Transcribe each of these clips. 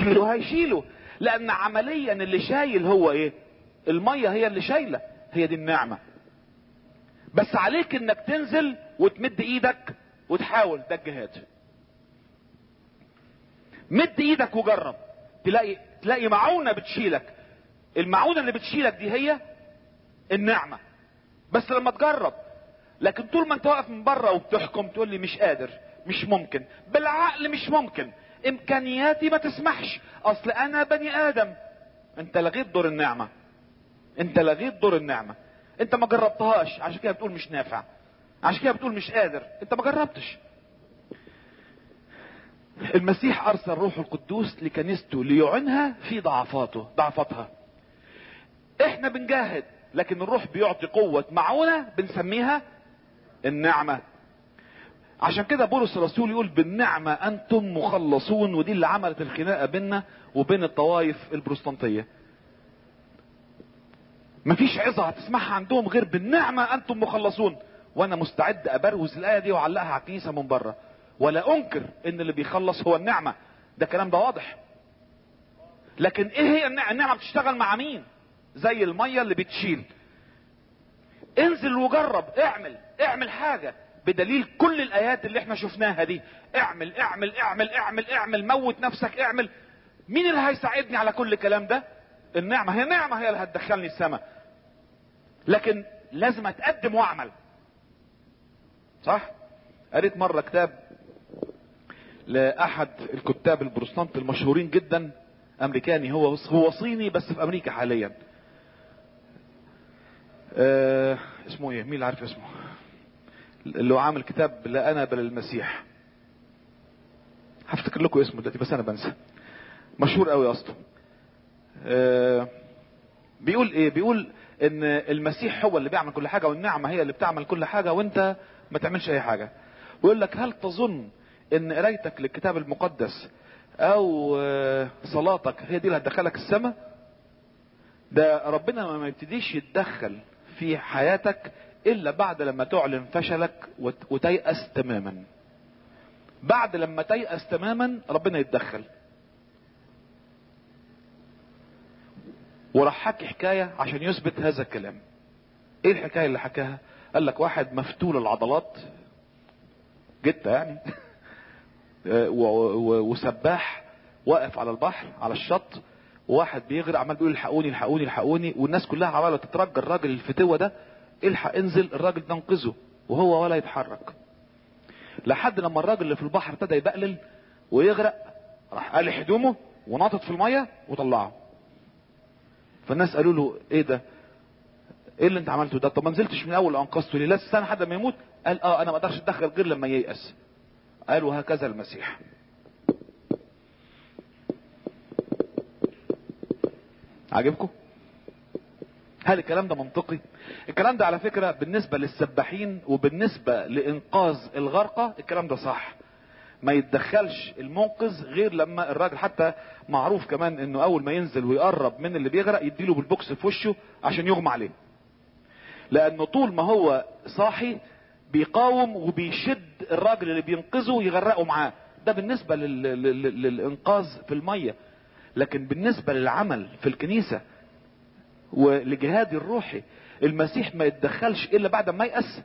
يشيله هيشيله لان عمليا اللي شايل هو ايه المية هي اللي شايلة هي دي النعمة بس عليك انك تنزل وتمد ايدك وتحاول ده الجهاد مد ايدك وجرب تلاقي تلاقي معونة بتشيلك المعونة اللي بتشيلك دي هي النعمة بس لما تجرب لكن طول ما انت واقف من بره وبتحكم تقول لي مش قادر مش ممكن بالعقل مش ممكن امكانياتي ما تسمحش اصل انا بني ادم انت لغيت دور النعمة انت لغيت دور النعمة انت ما جربتهاش عشان كده بتقول مش نافع عشان كده بتقول مش قادر انت ما جربتش المسيح ارسل روح القدوس لكنيسته ليعنها في ضعفاته ضعفاتها احنا بنجاهد لكن الروح بيعطي قوة معونة بنسميها النعمة عشان كده بولس الرسول يقول بالنعمة انتم مخلصون ودي اللي عملت الخناقة بيننا وبين الطوائف البروستانتية مفيش عظة هتسمعها عندهم غير بالنعمة انتم مخلصون وانا مستعد ابروز الاية دي واعلقها على الكنيسة من بره ولا انكر ان اللي بيخلص هو النعمة ده كلام ده واضح لكن ايه هي النعمة النعمة بتشتغل مع مين زي المية اللي بتشيل انزل وجرب اعمل اعمل حاجة بدليل كل الايات اللي احنا شفناها دي اعمل اعمل اعمل اعمل اعمل موت نفسك اعمل مين اللي هيساعدني على كل الكلام ده النعمة هي نعمة هي اللي هتدخلني السماء لكن لازم اتقدم واعمل صح قريت مرة كتاب لاحد الكتاب البروتستانت المشهورين جدا امريكاني هو هو صيني بس في امريكا حاليا آه اسمه ايه مين اللي عارف اسمه اللي هو عامل كتاب لا انا بل المسيح هفتكر لكم اسمه دلوقتي بس انا بنسى مشهور قوي اصلا آه بيقول ايه بيقول ان المسيح هو اللي بيعمل كل حاجه والنعمه هي اللي بتعمل كل حاجه وانت ما تعملش اي حاجه ويقول لك هل تظن ان قرايتك للكتاب المقدس او صلاتك هي دي اللي هتدخلك السماء ده ربنا ما يبتديش يتدخل في حياتك الا بعد لما تعلن فشلك وتيأس تماما بعد لما تيأس تماما ربنا يتدخل وراح حكي حكاية عشان يثبت هذا الكلام ايه الحكاية اللي حكاها قال لك واحد مفتول العضلات جدا يعني وسباح واقف على البحر على الشط وواحد بيغرق عمال بيقول الحقوني الحقوني الحقوني والناس كلها عماله تترجى الراجل الفتوه ده الحق انزل الراجل ده انقذه وهو ولا يتحرك لحد لما الراجل اللي في البحر ابتدى يبقلل ويغرق راح قال هدومه وناطط في الميه وطلعه فالناس قالوا له ايه ده ايه اللي انت عملته ده طب ما نزلتش من اول انقذته ليه لا استنى لحد ما يموت قال اه انا ما اقدرش اتدخل غير لما ييأس قال وهكذا المسيح عاجبكم هل الكلام ده منطقي الكلام ده على فكرة بالنسبة للسباحين وبالنسبة لإنقاذ الغرقة الكلام ده صح ما يتدخلش المنقذ غير لما الراجل حتى معروف كمان انه اول ما ينزل ويقرب من اللي بيغرق يديله بالبوكس في وشه عشان يغمى عليه لانه طول ما هو صاحي بيقاوم وبيشد الراجل اللي بينقذه يغرقه معاه ده بالنسبة لل... لل... للإنقاذ في المية لكن بالنسبة للعمل في الكنيسة ولجهاد الروحي المسيح ما يتدخلش إلا بعد ما يأس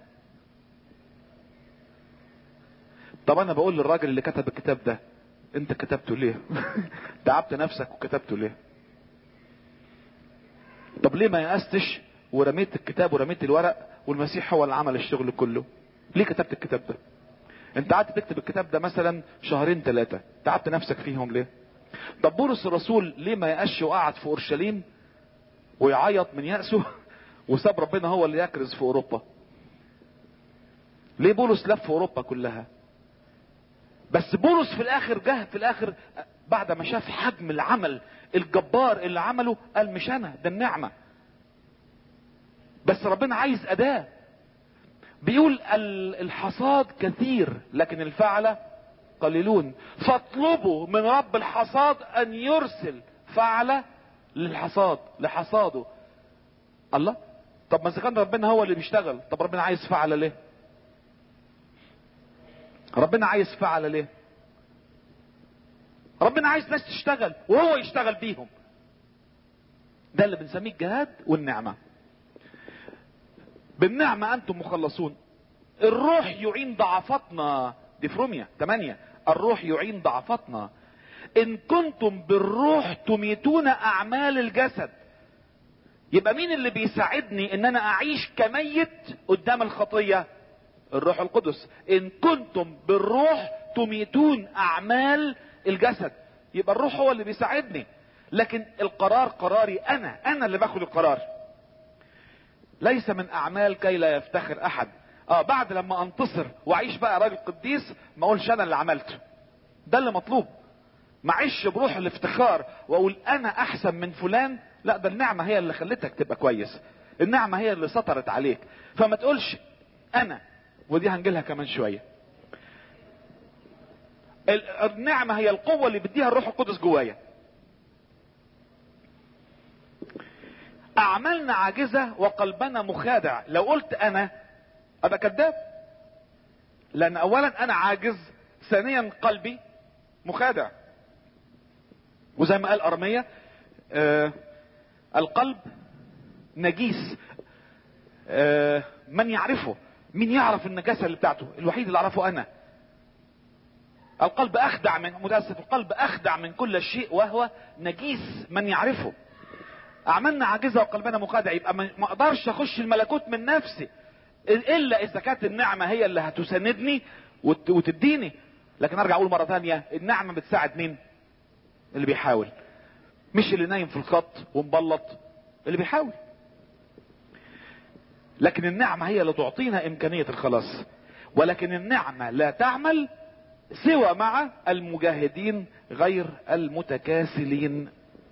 طب أنا بقول للراجل اللي كتب الكتاب ده أنت كتبته ليه؟ تعبت نفسك وكتبته ليه؟ طب ليه ما يأستش ورميت الكتاب ورميت الورق والمسيح هو اللي عمل الشغل كله ليه كتبت الكتاب ده انت قعدت تكتب الكتاب ده مثلا شهرين ثلاثة تعبت نفسك فيهم ليه طب بولس الرسول ليه ما يقش وقعد في اورشليم ويعيط من يأسه وساب ربنا هو اللي يكرز في اوروبا ليه بولس لف في اوروبا كلها بس بولس في الاخر جه في الاخر بعد ما شاف حجم العمل الجبار اللي عمله قال مش انا ده النعمه بس ربنا عايز اداه بيقول الحصاد كثير لكن الفعلة قليلون فاطلبوا من رب الحصاد ان يرسل فعلة للحصاد لحصاده الله طب ما اذا كان ربنا هو اللي بيشتغل طب ربنا عايز فعلة ليه ربنا عايز فعلة ليه ربنا انا عايز ناس تشتغل وهو يشتغل بيهم ده اللي بنسميه الجهاد والنعمة بالنعمة انتم مخلصون الروح يعين ضعفاتنا دي في روميا 8 الروح يعين ضعفاتنا ان كنتم بالروح تميتون اعمال الجسد يبقى مين اللي بيساعدني ان انا اعيش كميت قدام الخطية الروح القدس ان كنتم بالروح تميتون اعمال الجسد يبقى الروح هو اللي بيساعدني لكن القرار قراري انا انا اللي باخد القرار ليس من اعمال كي لا يفتخر احد اه بعد لما انتصر واعيش بقى راجل قديس ما اقولش انا اللي عملته ده اللي مطلوب معيش بروح الافتخار واقول انا احسن من فلان لا ده النعمة هي اللي خلتك تبقى كويس النعمة هي اللي سطرت عليك فما تقولش انا ودي هنجيلها كمان شوية النعمة هي القوة اللي بديها الروح القدس جوايا اعمالنا عاجزة وقلبنا مخادع لو قلت انا ابقى كذاب لان اولا انا عاجز ثانيا قلبي مخادع وزي ما قال ارمية آه القلب نجيس آه من يعرفه مين يعرف النجاسة اللي بتاعته الوحيد اللي اعرفه انا القلب اخدع من متاسف القلب اخدع من كل شيء وهو نجيس من يعرفه اعمالنا عاجزه وقلبنا مخادع يبقى ما اقدرش اخش الملكوت من نفسي الا اذا كانت النعمه هي اللي هتساندني وتديني لكن ارجع اقول مره ثانيه النعمه بتساعد مين اللي بيحاول مش اللي نايم في الخط ومبلط اللي بيحاول لكن النعمه هي اللي تعطينا امكانيه الخلاص ولكن النعمه لا تعمل سوى مع المجاهدين غير المتكاسلين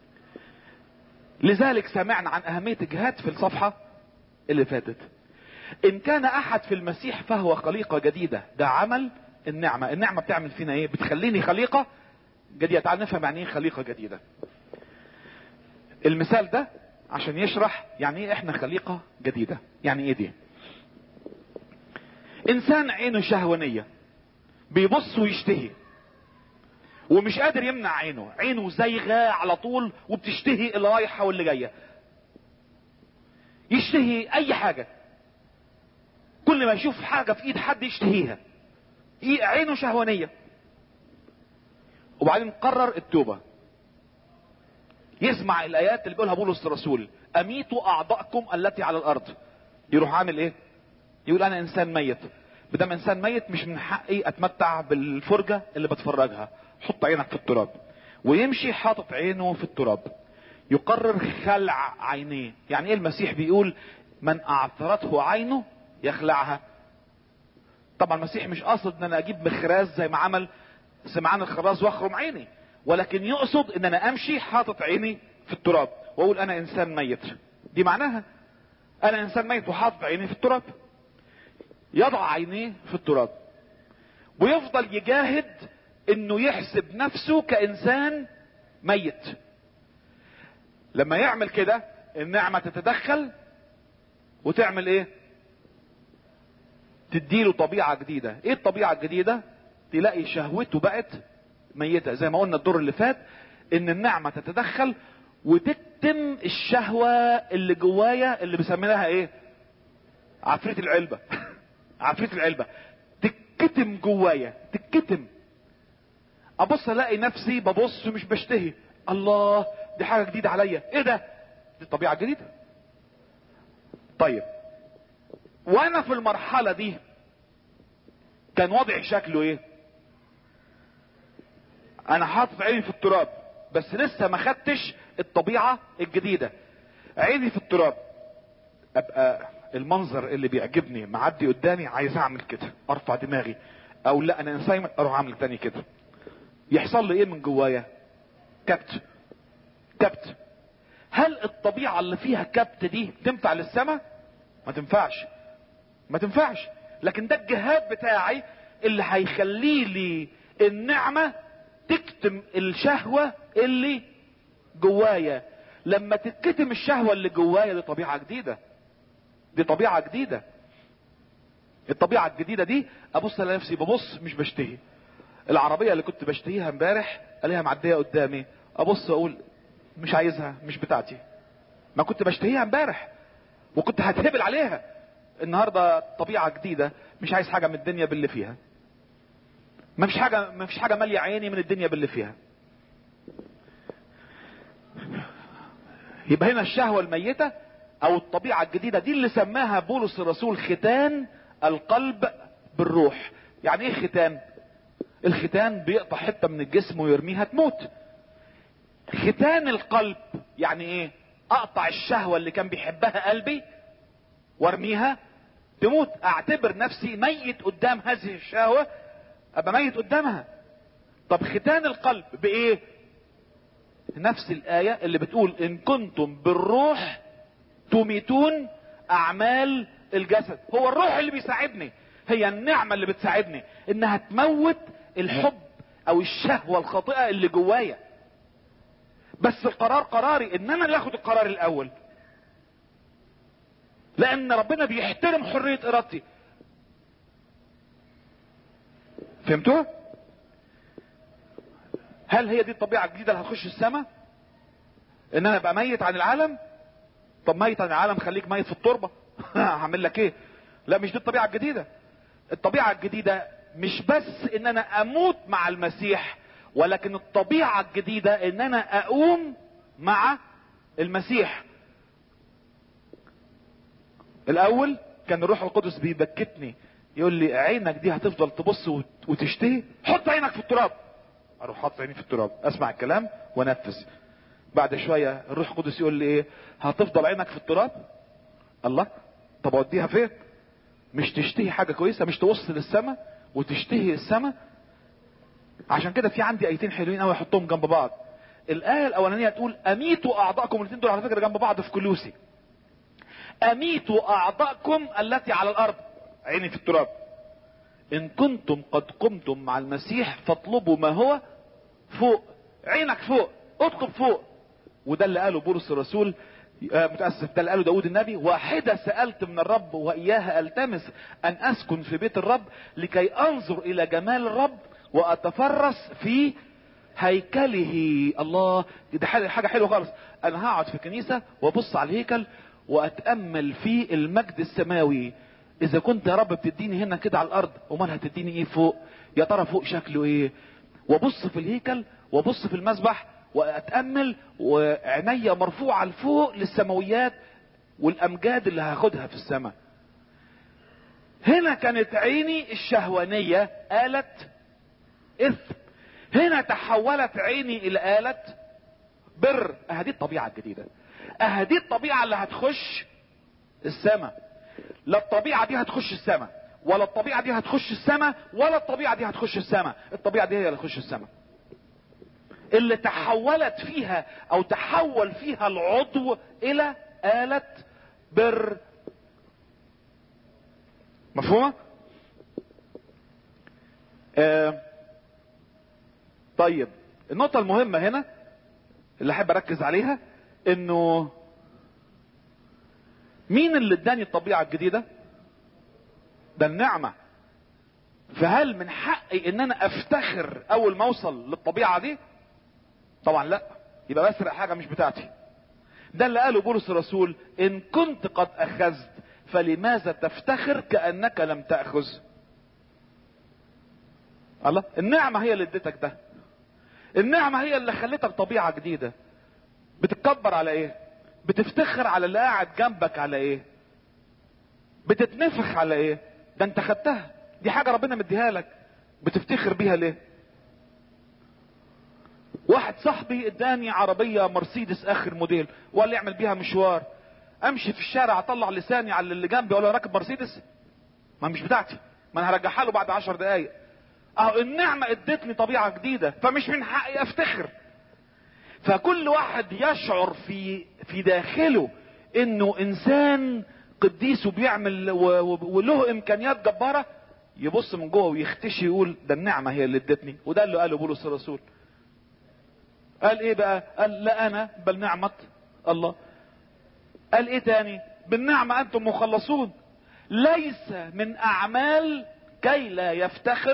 لذلك سمعنا عن اهمية الجهاد في الصفحة اللي فاتت ان كان احد في المسيح فهو خليقة جديدة ده عمل النعمة النعمة بتعمل فينا ايه بتخليني خليقة جديدة تعال نفهم يعني ايه خليقة جديدة المثال ده عشان يشرح يعني ايه احنا خليقة جديدة يعني ايه دي انسان عينه شهوانية بيبص ويشتهي ومش قادر يمنع عينه عينه زايغة على طول وبتشتهي اللي رايحة واللي جاية يشتهي اي حاجة كل ما يشوف حاجة في ايد حد يشتهيها عينه شهوانية وبعدين قرر التوبة يسمع الايات اللي بيقولها بولس الرسول اميتوا اعضاءكم التي على الارض يروح عامل ايه يقول انا انسان ميت بدم انسان ميت مش من حقي اتمتع بالفرجة اللي بتفرجها حط عينك في التراب ويمشي حاطط عينه في التراب يقرر خلع عينيه يعني ايه المسيح بيقول من اعثرته عينه يخلعها طبعا المسيح مش قاصد ان انا اجيب مخراز زي ما عمل سمعان الخراز واخرم عيني ولكن يقصد ان انا امشي حاطط عيني في التراب واقول انا انسان ميت دي معناها انا انسان ميت وحاطط عيني في التراب يضع عينيه في التراب ويفضل يجاهد انه يحسب نفسه كانسان ميت لما يعمل كده النعمة تتدخل وتعمل ايه تديله طبيعة جديدة ايه الطبيعة الجديدة تلاقي شهوته بقت ميتة زي ما قلنا الدور اللي فات ان النعمة تتدخل وتكتم الشهوة اللي جوايا اللي بسميناها ايه عفريت العلبة عفريت العلبة تتكتم جوايا تتكتم ابص الاقي نفسي ببص مش بشتهي الله دي حاجة جديدة عليا ايه ده دي طبيعة جديدة طيب وانا في المرحلة دي كان وضعي شكله ايه انا حاطط عيني في التراب بس لسه ما خدتش الطبيعة الجديدة عيني في التراب ابقى المنظر اللي بيعجبني معدي قدامي عايز اعمل كده ارفع دماغي او لا انا انسان اروح اعمل تاني كده يحصل لي ايه من جوايا كبت كبت هل الطبيعة اللي فيها كبت دي تنفع للسماء ما تنفعش ما تنفعش لكن ده الجهاد بتاعي اللي هيخلي لي النعمة تكتم الشهوة اللي جوايا لما تتكتم الشهوة اللي جوايا دي طبيعة جديدة دي طبيعة جديدة الطبيعة الجديدة دي ابص على نفسي ببص مش بشتهي العربية اللي كنت بشتهيها امبارح الاقيها معدية قدامي ابص اقول مش عايزها مش بتاعتي ما كنت بشتهيها امبارح وكنت هتهبل عليها النهارده طبيعة جديدة مش عايز حاجة من الدنيا باللي فيها ما فيش حاجة ما فيش حاجة مالية عيني من الدنيا باللي فيها يبقى هنا الشهوة الميتة او الطبيعة الجديدة دي اللي سماها بولس الرسول ختان القلب بالروح يعني ايه ختان الختان بيقطع حتة من الجسم ويرميها تموت ختان القلب يعني ايه اقطع الشهوة اللي كان بيحبها قلبي وارميها تموت اعتبر نفسي ميت قدام هذه الشهوة ابقى ميت قدامها طب ختان القلب بايه نفس الآية اللي بتقول إن كنتم بالروح تميتون أعمال الجسد هو الروح اللي بيساعدني هي النعمة اللي بتساعدني إنها تموت الحب أو الشهوة الخاطئة اللي جوايا بس القرار قراري إن أنا اللي آخد القرار الأول لأن ربنا بيحترم حرية إرادتي فهمتوها؟ هل هي دي الطبيعة الجديدة اللي هتخش السماء ان انا ابقى ميت عن العالم طب ميت عن العالم خليك ميت في التربة هعمل لك ايه لا مش دي الطبيعة الجديدة الطبيعة الجديدة مش بس ان انا اموت مع المسيح ولكن الطبيعة الجديدة ان انا اقوم مع المسيح الاول كان الروح القدس بيبكتني يقول لي عينك دي هتفضل تبص وتشتهي حط عينك في التراب اروح حاطط عيني في التراب اسمع الكلام وانفذ بعد شويه الروح القدس يقول لي ايه هتفضل عينك في التراب الله طب اوديها فين مش تشتهي حاجه كويسه مش توصل للسماء وتشتهي السماء عشان كده في عندي ايتين حلوين قوي احطهم جنب بعض الايه الاولانيه تقول اميتوا اعضاءكم الاثنين دول على فكره جنب بعض في كلوسي اميتوا اعضاءكم التي على الارض عيني في التراب ان كنتم قد قمتم مع المسيح فاطلبوا ما هو فوق عينك فوق اطلب فوق وده اللي قاله بولس الرسول آه متاسف ده اللي قاله داود النبي واحده سالت من الرب واياها التمس ان اسكن في بيت الرب لكي انظر الى جمال الرب واتفرس في هيكله الله ده حاجه حلوه خالص انا هقعد في كنيسه وابص على الهيكل واتامل في المجد السماوي اذا كنت يا رب بتديني هنا كده على الارض امال هتديني ايه فوق يا ترى فوق شكله ايه وابص في الهيكل وابص في المسبح واتامل وعينيا مرفوعه لفوق للسماويات والامجاد اللي هاخدها في السماء هنا كانت عيني الشهوانيه آلت إثم هنا تحولت عيني إلى آلة بر أهدي الطبيعة الجديدة أهدي الطبيعة اللي هتخش السماء لا الطبيعة دي هتخش السماء ولا الطبيعة دي هتخش السماء ولا الطبيعة دي هتخش السماء الطبيعة دي هي اللي هتخش السماء اللي تحولت فيها او تحول فيها العضو الى آلة بر مفهومة آه طيب النقطة المهمة هنا اللي احب اركز عليها انه مين اللي اداني الطبيعة الجديدة ده النعمة فهل من حقي ان انا افتخر اول ما اوصل للطبيعة دي طبعا لا يبقى بسرق حاجة مش بتاعتي ده اللي قاله بولس الرسول ان كنت قد اخذت فلماذا تفتخر كانك لم تاخذ الله النعمة هي اللي اديتك ده النعمة هي اللي خلتك طبيعة جديدة بتتكبر على ايه بتفتخر على اللي قاعد جنبك على ايه بتتنفخ على ايه ده انت خدتها دي حاجة ربنا مديها لك بتفتخر بيها ليه واحد صاحبي اداني عربية مرسيدس اخر موديل وقال لي اعمل بيها مشوار امشي في الشارع اطلع لساني على اللي جنبي اقول له راكب مرسيدس ما مش بتاعتي ما انا هرجعها له بعد عشر دقايق اهو النعمة ادتني طبيعة جديدة فمش من حقي افتخر فكل واحد يشعر في في داخله انه انسان قديس وبيعمل وله امكانيات جبارة يبص من جوه ويختشي يقول ده النعمة هي اللي ادتني وده اللي قاله بولس الرسول قال ايه بقى قال لا انا بل نعمة الله قال ايه تاني بالنعمة انتم مخلصون ليس من اعمال كي لا يفتخر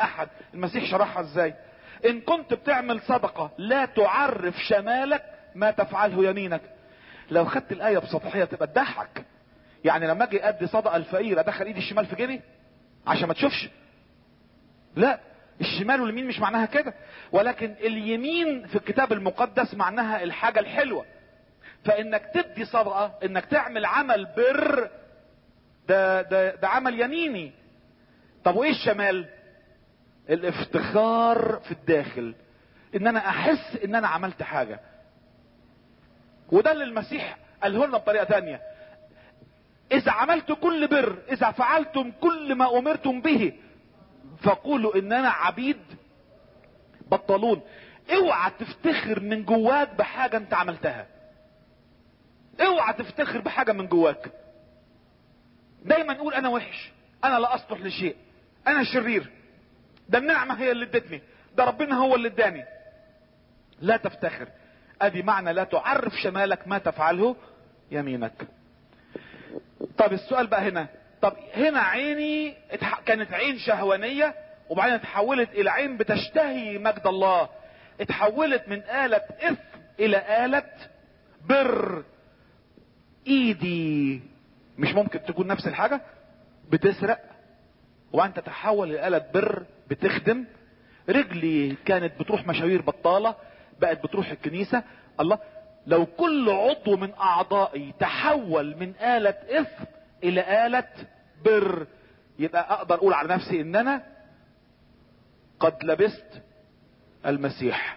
احد المسيح شرحها ازاي ان كنت بتعمل صدقة لا تعرف شمالك ما تفعله يمينك لو خدت الاية بسطحية تبقى تضحك يعني لما اجي ادي صدقة الفقير ادخل ايدي الشمال في جيبي عشان ما تشوفش لا الشمال واليمين مش معناها كده ولكن اليمين في الكتاب المقدس معناها الحاجة الحلوة فانك تدي صدقة انك تعمل عمل بر ده, ده, ده عمل يميني طب وايه الشمال الافتخار في الداخل ان انا احس ان انا عملت حاجة وده اللي المسيح قاله لنا بطريقة تانية اذا عملت كل بر اذا فعلتم كل ما امرتم به فقولوا اننا عبيد بطلون اوعى تفتخر من جواك بحاجة انت عملتها اوعى تفتخر بحاجة من جواك دايما قول انا وحش انا لا اصلح لشيء انا شرير ده النعمة هي اللي ادتني ده ربنا هو اللي اداني لا تفتخر ادي معنى لا تعرف شمالك ما تفعله يمينك طب السؤال بقى هنا طب هنا عيني كانت عين شهوانية وبعدين اتحولت الى عين بتشتهي مجد الله اتحولت من آلة اثم الى آلة بر ايدي مش ممكن تكون نفس الحاجة بتسرق وانت تتحول لآلة بر بتخدم رجلي كانت بتروح مشاوير بطالة بقت بتروح الكنيسة الله لو كل عضو من اعضائي تحول من آلة اثم الى آلة بر يبقى اقدر اقول على نفسي ان انا قد لبست المسيح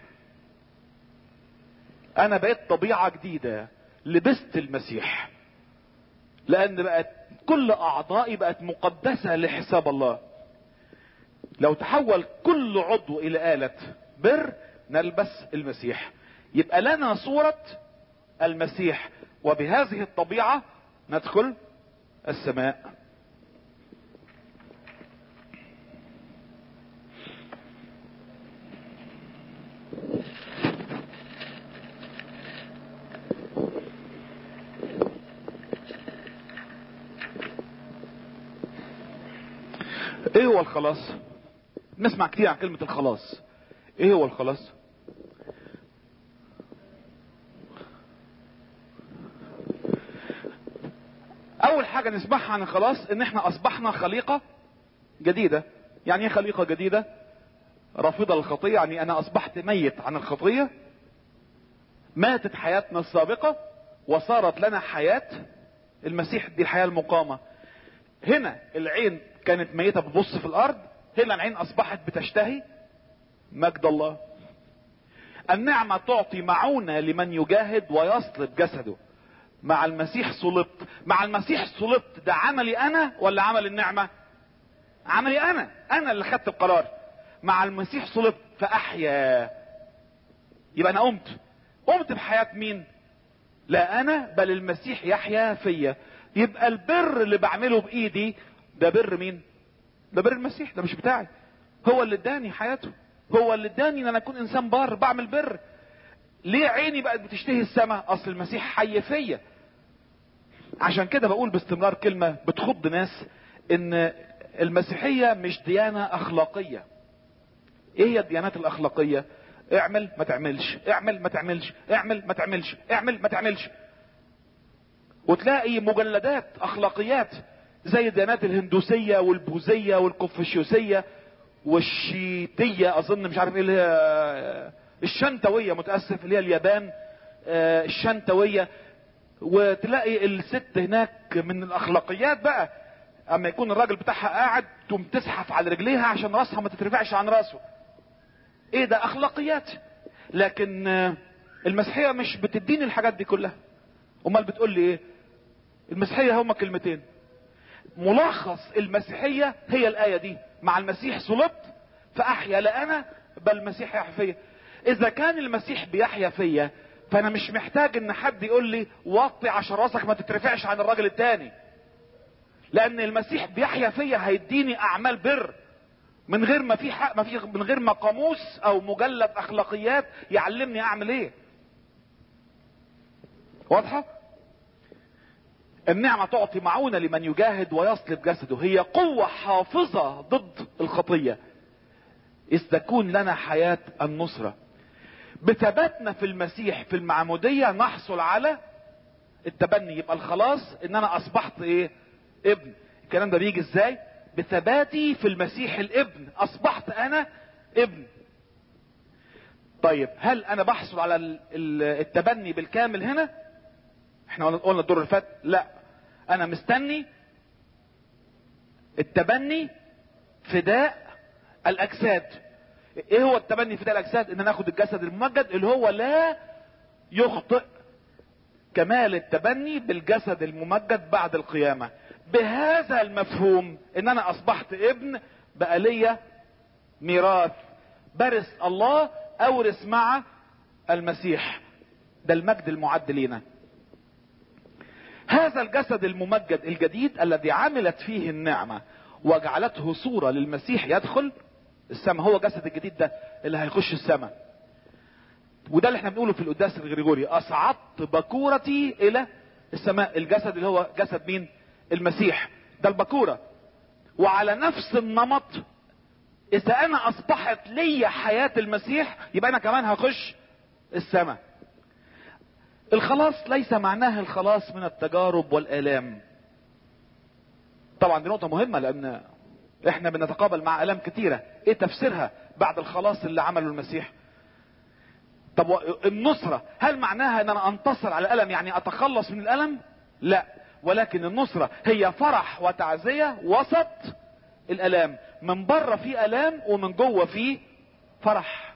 انا بقيت طبيعة جديدة لبست المسيح لان بقت كل اعضائي بقت مقدسة لحساب الله لو تحول كل عضو الى آلة بر نلبس المسيح يبقى لنا صورة المسيح وبهذه الطبيعة ندخل السماء ايه هو الخلاص نسمع كتير عن كلمة الخلاص ايه هو الخلاص اول حاجة نسمعها عن الخلاص ان احنا اصبحنا خليقة جديدة يعني ايه خليقة جديدة رافضة للخطية يعني انا اصبحت ميت عن الخطية ماتت حياتنا السابقة وصارت لنا حياة المسيح دي الحياة المقامة هنا العين كانت ميتة بتبص في الارض هنا العين اصبحت بتشتهي مجد الله النعمة تعطي معونة لمن يجاهد ويصلب جسده مع المسيح صلبت مع المسيح صلبت ده عملي انا ولا عمل النعمة عملي انا انا اللي خدت القرار مع المسيح صلبت فاحيا يبقى انا قمت قمت بحياة مين لا انا بل المسيح يحيا فيا يبقى البر اللي بعمله بايدي ده بر مين ده بر المسيح ده مش بتاعي هو اللي اداني حياته هو اللي اداني ان انا اكون انسان بار بعمل بر ليه عيني بقت بتشتهي السماء اصل المسيح حي فيا عشان كده بقول باستمرار كلمة بتخض ناس ان المسيحية مش ديانة اخلاقية ايه هي الديانات الاخلاقية اعمل ما تعملش اعمل ما تعملش اعمل ما تعملش اعمل ما تعملش وتلاقي مجلدات اخلاقيات زي الديانات الهندوسية والبوذية والكونفوشيوسية والشيتية اظن مش عارف ايه اللي هي الشنتوية متأسف اللي هي اليابان الشنتوية وتلاقي الست هناك من الاخلاقيات بقى اما يكون الراجل بتاعها قاعد تقوم تزحف على رجليها عشان راسها ما تترفعش عن راسه ايه ده اخلاقيات لكن المسيحية مش بتديني الحاجات دي كلها امال بتقول لي ايه المسيحية هما كلمتين ملخص المسيحية هي الآية دي مع المسيح صلبت فأحيا لا أنا بل المسيح يحيا فيا إذا كان المسيح بيحيا فيا فأنا مش محتاج إن حد يقول لي وطي عشان راسك ما تترفعش عن الراجل التاني لأن المسيح بيحيا فيا هيديني أعمال بر من غير ما في حق ما في من غير ما قاموس أو مجلد أخلاقيات يعلمني أعمل إيه واضحة؟ النعمة تعطي معونة لمن يجاهد ويصلب جسده هي قوة حافظة ضد الخطية اذ تكون لنا حياة النصرة بثباتنا في المسيح في المعمودية نحصل على التبني يبقى الخلاص ان انا اصبحت ايه ابن الكلام ده بيجي ازاي بثباتي في المسيح الابن اصبحت انا ابن طيب هل انا بحصل على ال- ال- التبني بالكامل هنا احنا قلنا الدور اللي فات لا انا مستني التبني فداء الاجساد ايه هو التبني فداء الاجساد ان انا اخد الجسد الممجد اللي هو لا يخطئ كمال التبني بالجسد الممجد بعد القيامة بهذا المفهوم ان انا اصبحت ابن بقى ليا ميراث برث الله اورث مع المسيح ده المجد المعد لينا هذا الجسد الممجد الجديد الذي عملت فيه النعمة وجعلته صورة للمسيح يدخل السماء هو جسد الجديد ده اللي هيخش السماء وده اللي احنا بنقوله في القداس الغريغوري اصعدت بكورتي الى السماء الجسد اللي هو جسد مين المسيح ده البكورة وعلى نفس النمط اذا انا اصبحت لي حياة المسيح يبقى انا كمان هخش السماء الخلاص ليس معناه الخلاص من التجارب والالام طبعا دي نقطة مهمة لان احنا بنتقابل مع الام كتيرة ايه تفسيرها بعد الخلاص اللي عمله المسيح طب و- النصرة هل معناها ان انا انتصر على الالم يعني اتخلص من الالم لا ولكن النصرة هي فرح وتعزية وسط الالام من بره في الام ومن جوه في فرح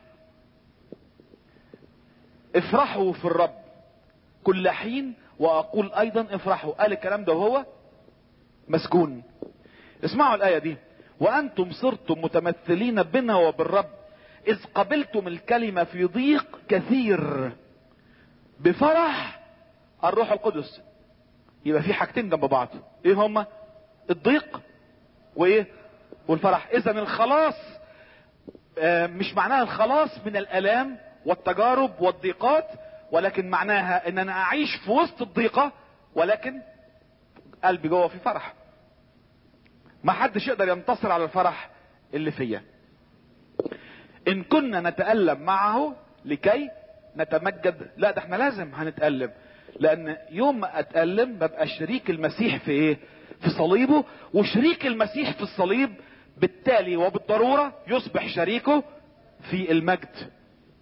افرحوا في الرب كل حين واقول ايضا افرحوا قال الكلام ده وهو مسكون اسمعوا الايه دي وانتم صرتم متمثلين بنا وبالرب اذ قبلتم الكلمه في ضيق كثير بفرح الروح القدس يبقى في حاجتين جنب بعض ايه هما الضيق وايه والفرح اذا الخلاص آه، مش معناها الخلاص من الالام والتجارب والضيقات ولكن معناها ان انا اعيش في وسط الضيقه ولكن قلبي جوه في فرح ما حدش يقدر ينتصر على الفرح اللي فيا ان كنا نتألم معه لكي نتمجد لا ده احنا لازم هنتألم لان يوم ما اتألم ببقى شريك المسيح في ايه في صليبه وشريك المسيح في الصليب بالتالي وبالضرورة يصبح شريكه في المجد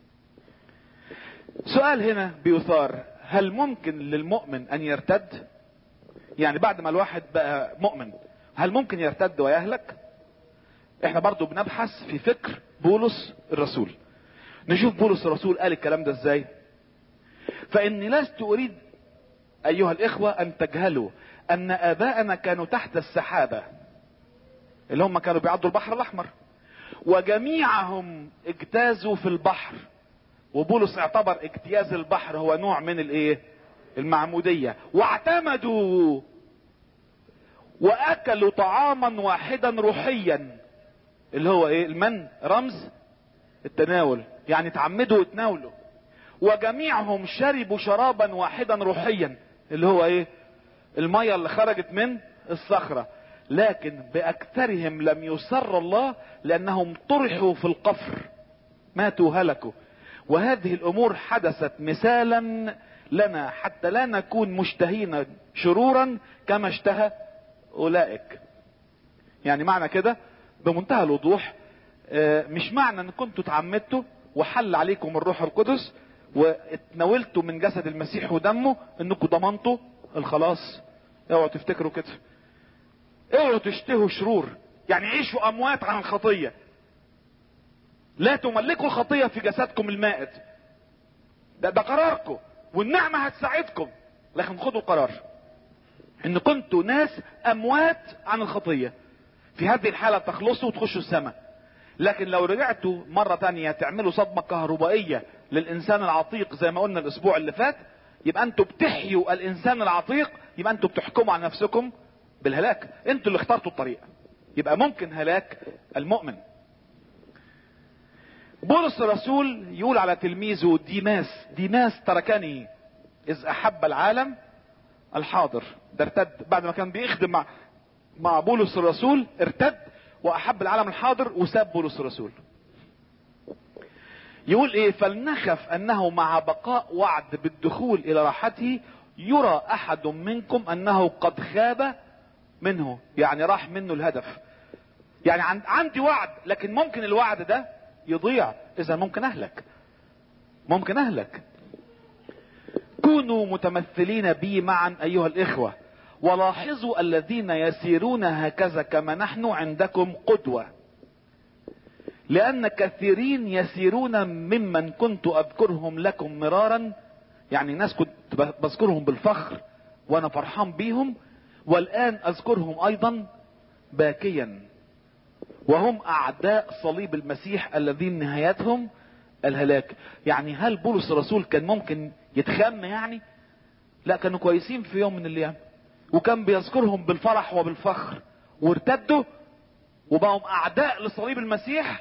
سؤال هنا بيثار هل ممكن للمؤمن ان يرتد يعني بعد ما الواحد بقى مؤمن هل ممكن يرتد ويهلك احنا برضو بنبحث في فكر بولس الرسول نشوف بولس الرسول قال الكلام ده ازاي فاني لست اريد ايها الاخوة ان تجهلوا ان اباءنا كانوا تحت السحابة اللي هم كانوا بيعدوا البحر الاحمر وجميعهم اجتازوا في البحر وبولس اعتبر اجتياز البحر هو نوع من الايه المعمودية واعتمدوا واكلوا طعاما واحدا روحيا اللي هو ايه المن رمز التناول يعني تعمدوا وتناولوا وجميعهم شربوا شرابا واحدا روحيا اللي هو ايه المية اللي خرجت من الصخرة لكن باكثرهم لم يسر الله لانهم طرحوا في القفر ماتوا هلكوا وهذه الامور حدثت مثالا لنا حتى لا نكون مشتهين شرورا كما اشتهى اولئك يعني معنى كده بمنتهى الوضوح آه، مش معنى ان كنتوا اتعمدتوا وحل عليكم الروح القدس واتناولتوا من جسد المسيح ودمه انكم ضمنتوا الخلاص اوعوا تفتكروا كده اوعوا تشتهوا شرور يعني عيشوا اموات عن الخطيه لا تملكوا الخطيه في جسدكم المائت ده, ده قراركم والنعمه هتساعدكم لكن خدوا قرار ان كنتوا ناس اموات عن الخطيه في هذه الحالة تخلصوا وتخشوا السماء لكن لو رجعتوا مرة تانية تعملوا صدمة كهربائية للإنسان العتيق زي ما قلنا الأسبوع اللي فات يبقى أنتوا بتحيوا الإنسان العتيق يبقى أنتوا بتحكموا على نفسكم بالهلاك أنتوا اللي اخترتوا الطريق يبقى ممكن هلاك المؤمن بولس الرسول يقول على تلميذه ديماس ديماس تركني إذ أحب العالم الحاضر ده ارتد بعد ما كان بيخدم مع مع بولس الرسول ارتد واحب العالم الحاضر وساب بولس الرسول يقول ايه فلنخف انه مع بقاء وعد بالدخول الى راحته يرى احد منكم انه قد خاب منه يعني راح منه الهدف يعني عن- عندي وعد لكن ممكن الوعد ده يضيع اذا ممكن اهلك ممكن اهلك كونوا متمثلين بي معا ايها الاخوه ولاحظوا الذين يسيرون هكذا كما نحن عندكم قدوه لان كثيرين يسيرون ممن كنت اذكرهم لكم مرارا يعني ناس كنت ب- بذكرهم بالفخر وانا فرحان بيهم والان اذكرهم ايضا باكيا وهم اعداء صليب المسيح الذين نهايتهم الهلاك يعني هل بولس الرسول كان ممكن يتخم يعني لا كانوا كويسين في يوم من الايام وكان بيذكرهم بالفرح وبالفخر وارتدوا وبقوا اعداء لصليب المسيح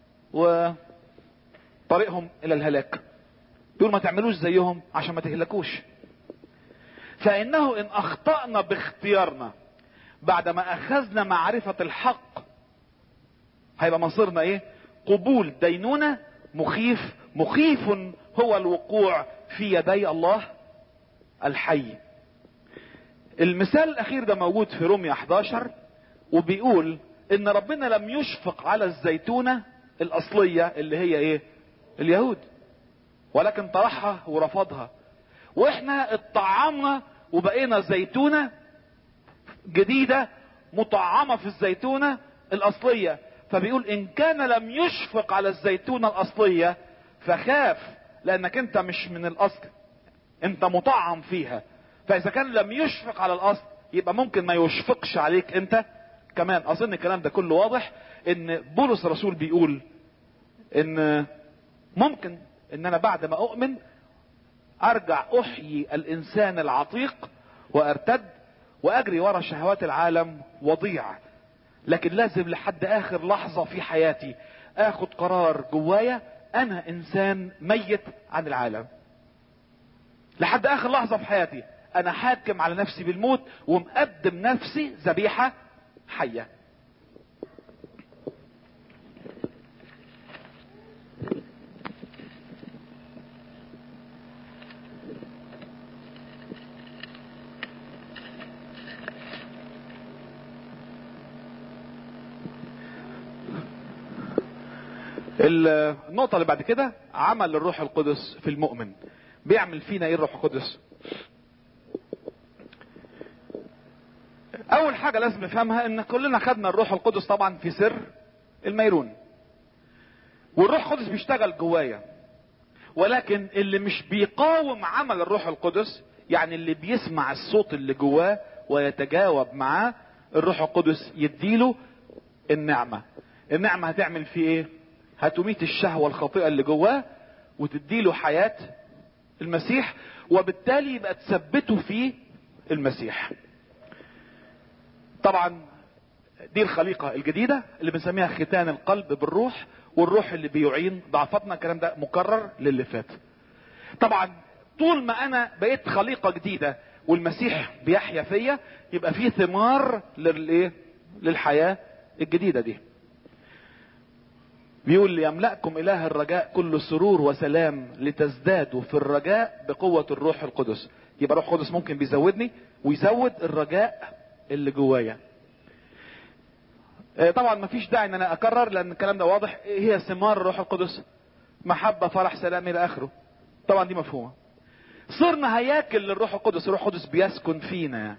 وطريقهم الى الهلاك يقول ما تعملوش زيهم عشان ما تهلكوش فانه ان اخطانا باختيارنا بعدما اخذنا معرفة الحق هيبقى مصيرنا ايه قبول دينونة مخيف مخيف هو الوقوع في يدي الله الحي المثال الاخير ده موجود في رومية 11 وبيقول ان ربنا لم يشفق على الزيتونة الاصلية اللي هي ايه اليهود ولكن طرحها ورفضها واحنا اتطعمنا وبقينا زيتونة جديدة مطعمة في الزيتونة الاصلية فبيقول ان كان لم يشفق على الزيتونة الاصلية فخاف لانك انت مش من الاصل انت مطعم فيها فاذا كان لم يشفق على الاصل يبقى ممكن ما يشفقش عليك انت كمان اظن الكلام ده كله واضح ان بولس الرسول بيقول ان ممكن ان انا بعد ما اؤمن ارجع احيي الانسان العتيق وارتد واجري ورا شهوات العالم وضيع لكن لازم لحد اخر لحظة في حياتي اخد قرار جوايا انا انسان ميت عن العالم لحد اخر لحظة في حياتي انا حاكم على نفسي بالموت ومقدم نفسي ذبيحة حية النقطة اللي بعد كده عمل الروح القدس في المؤمن بيعمل فينا ايه الروح القدس اول حاجة لازم نفهمها ان كلنا خدنا الروح القدس طبعا في سر الميرون والروح القدس بيشتغل جوايا ولكن اللي مش بيقاوم عمل الروح القدس يعني اللي بيسمع الصوت اللي جواه ويتجاوب معاه الروح القدس يديله النعمة النعمة هتعمل فيه ايه هتميت الشهوة الخاطئة اللي جواه وتديله حياة المسيح وبالتالي يبقى تثبته في المسيح طبعا دي الخليقة الجديدة اللي بنسميها ختان القلب بالروح والروح اللي بيعين ضعفتنا الكلام ده مكرر للي فات طبعا طول ما انا بقيت خليقة جديدة والمسيح بيحيا فيا يبقى في ثمار للايه للحياة الجديدة دي بيقول ليملأكم إله الرجاء كل سرور وسلام لتزدادوا في الرجاء بقوة الروح القدس يبقى الروح القدس ممكن بيزودني ويزود الرجاء اللي جوايا آه، طبعا مفيش داعي ان انا اكرر لان الكلام ده واضح ايه هي ثمار الروح القدس محبة فرح سلام الى اخره طبعا دي مفهومة صرنا هياكل للروح القدس الروح القدس بيسكن فينا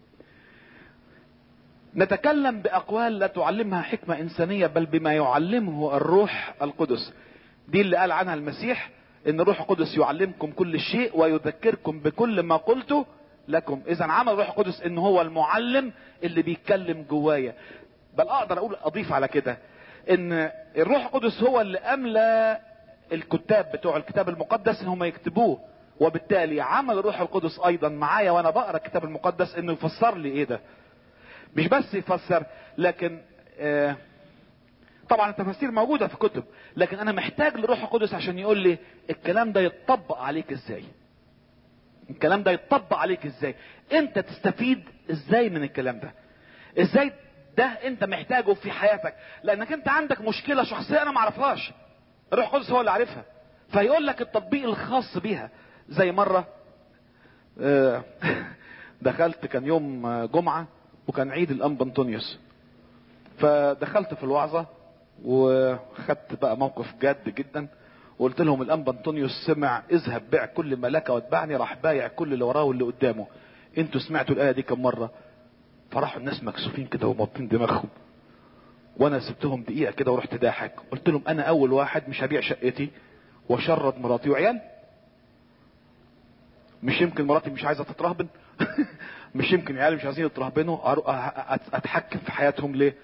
نتكلم باقوال لا تعلمها حكمة انسانية بل بما يعلمه الروح القدس دي اللي قال عنها المسيح ان الروح القدس يعلمكم كل شيء ويذكركم بكل ما قلته لكم اذا عمل الروح القدس ان هو المعلم اللي بيتكلم جوايا بل اقدر اقول اضيف على كده ان الروح القدس هو اللي املى الكتاب بتوع الكتاب المقدس ان هم يكتبوه وبالتالي عمل الروح القدس ايضا معايا وانا بقرا الكتاب المقدس انه يفسر لي ايه ده مش بس يفسر لكن آه طبعا التفاسير موجوده في كتب لكن انا محتاج للروح القدس عشان يقول لي الكلام ده يتطبق عليك ازاي الكلام ده يتطبق عليك ازاي انت تستفيد ازاي من الكلام ده ازاي ده انت محتاجه في حياتك لانك انت عندك مشكله شخصيه انا ما اعرفهاش الروح القدس هو اللي عارفها فيقول لك التطبيق الخاص بيها زي مرة آه، دخلت كان يوم آه، جمعة وكان عيد الأنبا أنطونيوس فدخلت في الوعظة وخدت بقى موقف جاد جدا وقلت لهم الأنبا أنطونيوس سمع اذهب بيع كل ما لك واتبعني راح بايع كل اللي وراه واللي قدامه انتوا سمعتوا الآية دي كم مرة فراحوا الناس مكسوفين كده وموطين دماغهم وانا سبتهم دقيقة كده ورحت ضاحك قلت لهم انا اول واحد مش هبيع شقتي واشرد مراتي وعيالي مش يمكن مراتي مش عايزة تترهبن مش يمكن عيالي مش عايزين يترهبنوا أرو- أ- أ- اتحكم في حياتهم ليه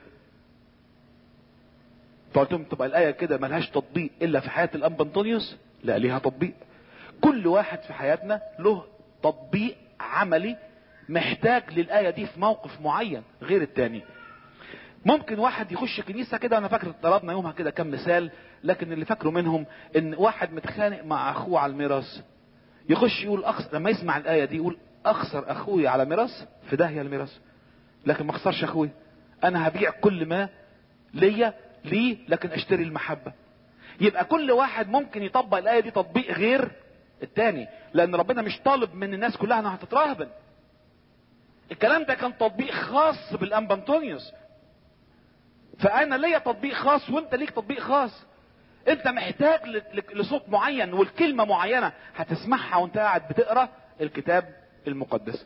فقلت لهم تبقى الايه كده ملهاش تطبيق الا في حياه الانبا انطونيوس لا ليها تطبيق كل واحد في حياتنا له تطبيق عملي محتاج للايه دي في موقف معين غير التاني ممكن واحد يخش كنيسه كده انا فاكر ضربنا يومها كده كم مثال لكن اللي فاكره منهم ان واحد متخانق مع اخوه على الميراث يخش يقول أخسر لما يسمع الايه دي يقول اخسر اخوي على ميراث في داهيه الميراث لكن ما اخسرش اخوي انا هبيع كل ما ليا ليه لكن اشتري المحبه يبقى كل واحد ممكن يطبق الايه دي تطبيق غير التاني لان ربنا مش طالب من الناس كلها انها هتتراهبن الكلام ده كان تطبيق خاص بالانبا انطونيوس فانا ليا تطبيق خاص وانت ليك تطبيق خاص انت محتاج ل- ل- لصوت معين والكلمه معينه هتسمعها وانت قاعد بتقرا الكتاب المقدس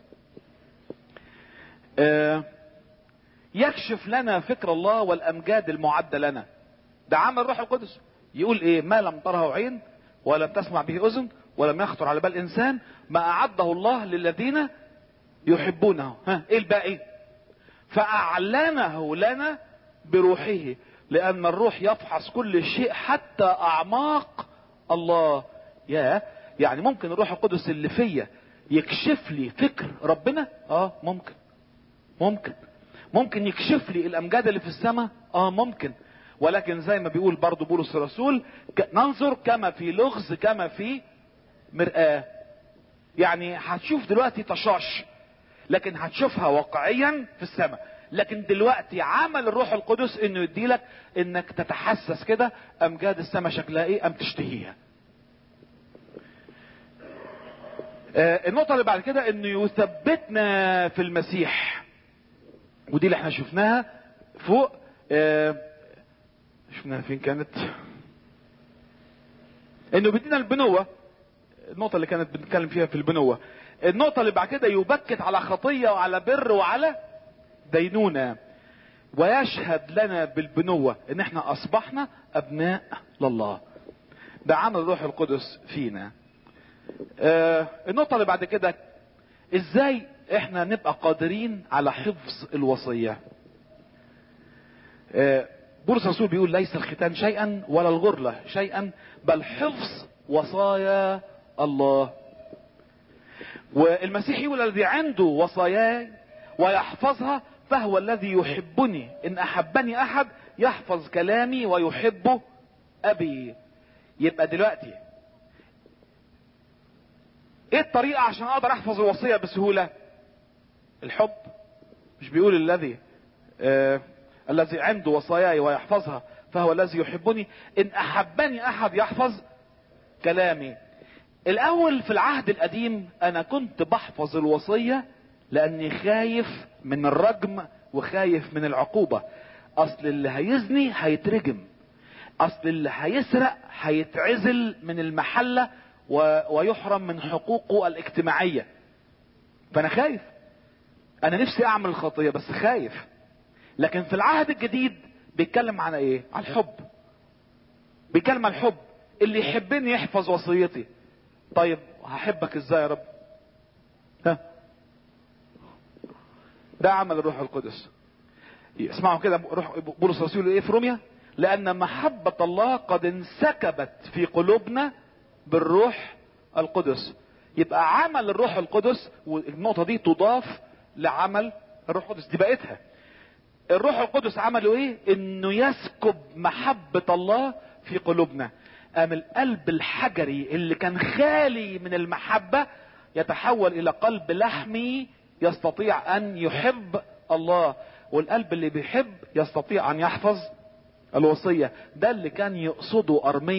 آه، يكشف لنا فكر الله والامجاد المعده لنا ده عمل الروح القدس يقول ايه ما لم تره عين ولم تسمع به اذن ولم يخطر على بال انسان ما اعده الله للذين يحبونه ها ايه الباقي فاعلنه لنا بروحه لان الروح يفحص كل شيء حتى اعماق الله يا يعني ممكن الروح القدس اللي فيا يكشف لي فكر ربنا اه ممكن ممكن ممكن يكشف لي الامجاد اللي في السماء اه ممكن ولكن زي ما بيقول برضو بولس الرسول ك- ننظر كما في لغز كما في مرآة يعني هتشوف دلوقتي تشاش لكن هتشوفها واقعيا في السماء لكن دلوقتي عمل الروح القدس انه يديلك انك تتحسس كده امجاد السماء شكلها ايه ام تشتهيها آه، النقطة اللي بعد كده انه يثبتنا في المسيح ودي اللي احنا شفناها فوق آه، شفناها فين كانت انه بيدينا البنوة النقطة اللي كانت بنتكلم فيها في البنوة النقطة اللي بعد كده يبكت على خطية وعلى بر وعلى دينونة ويشهد لنا بالبنوة ان احنا اصبحنا ابناء لله ده عمل الروح القدس فينا آه النقطة اللي بعد كده ازاي احنا نبقى قادرين على حفظ الوصية آه بولس الرسول بيقول ليس الختان شيئا ولا الغرلة شيئا بل حفظ وصايا الله والمسيح يقول الذي عنده وصاياي ويحفظها فهو الذي يحبني ان احبني احد يحفظ كلامي ويحبه ابي يبقى دلوقتي ايه الطريقة عشان اقدر احفظ الوصية بسهولة الحب مش بيقول الذي آه الذي عنده وصاياي ويحفظها فهو الذي يحبني ان احبني احد يحفظ كلامي الاول في العهد القديم انا كنت بحفظ الوصية لاني خايف من الرجم وخايف من العقوبة اصل اللي هيزني هيترجم اصل اللي هيسرق هيتعزل من المحلة و... ويحرم من حقوقه الاجتماعية فانا خايف انا نفسي اعمل الخطية بس خايف لكن في العهد الجديد بيتكلم عن ايه عن الحب بيتكلم عن الحب اللي يحبني يحفظ وصيتي طيب هحبك ازاي يا رب ها ده عمل الروح القدس اسمعوا كده روح بولس الرسول ايه في روميا لان محبة الله قد انسكبت في قلوبنا بالروح القدس يبقى عمل الروح القدس والنقطة دي تضاف لعمل الروح القدس دي بقيتها الروح القدس عمله ايه انه يسكب محبة الله في قلوبنا قام القلب الحجري اللي كان خالي من المحبة يتحول الى قلب لحمي يستطيع ان يحب الله والقلب اللي بيحب يستطيع ان يحفظ الوصية ده اللي كان يقصده ارمية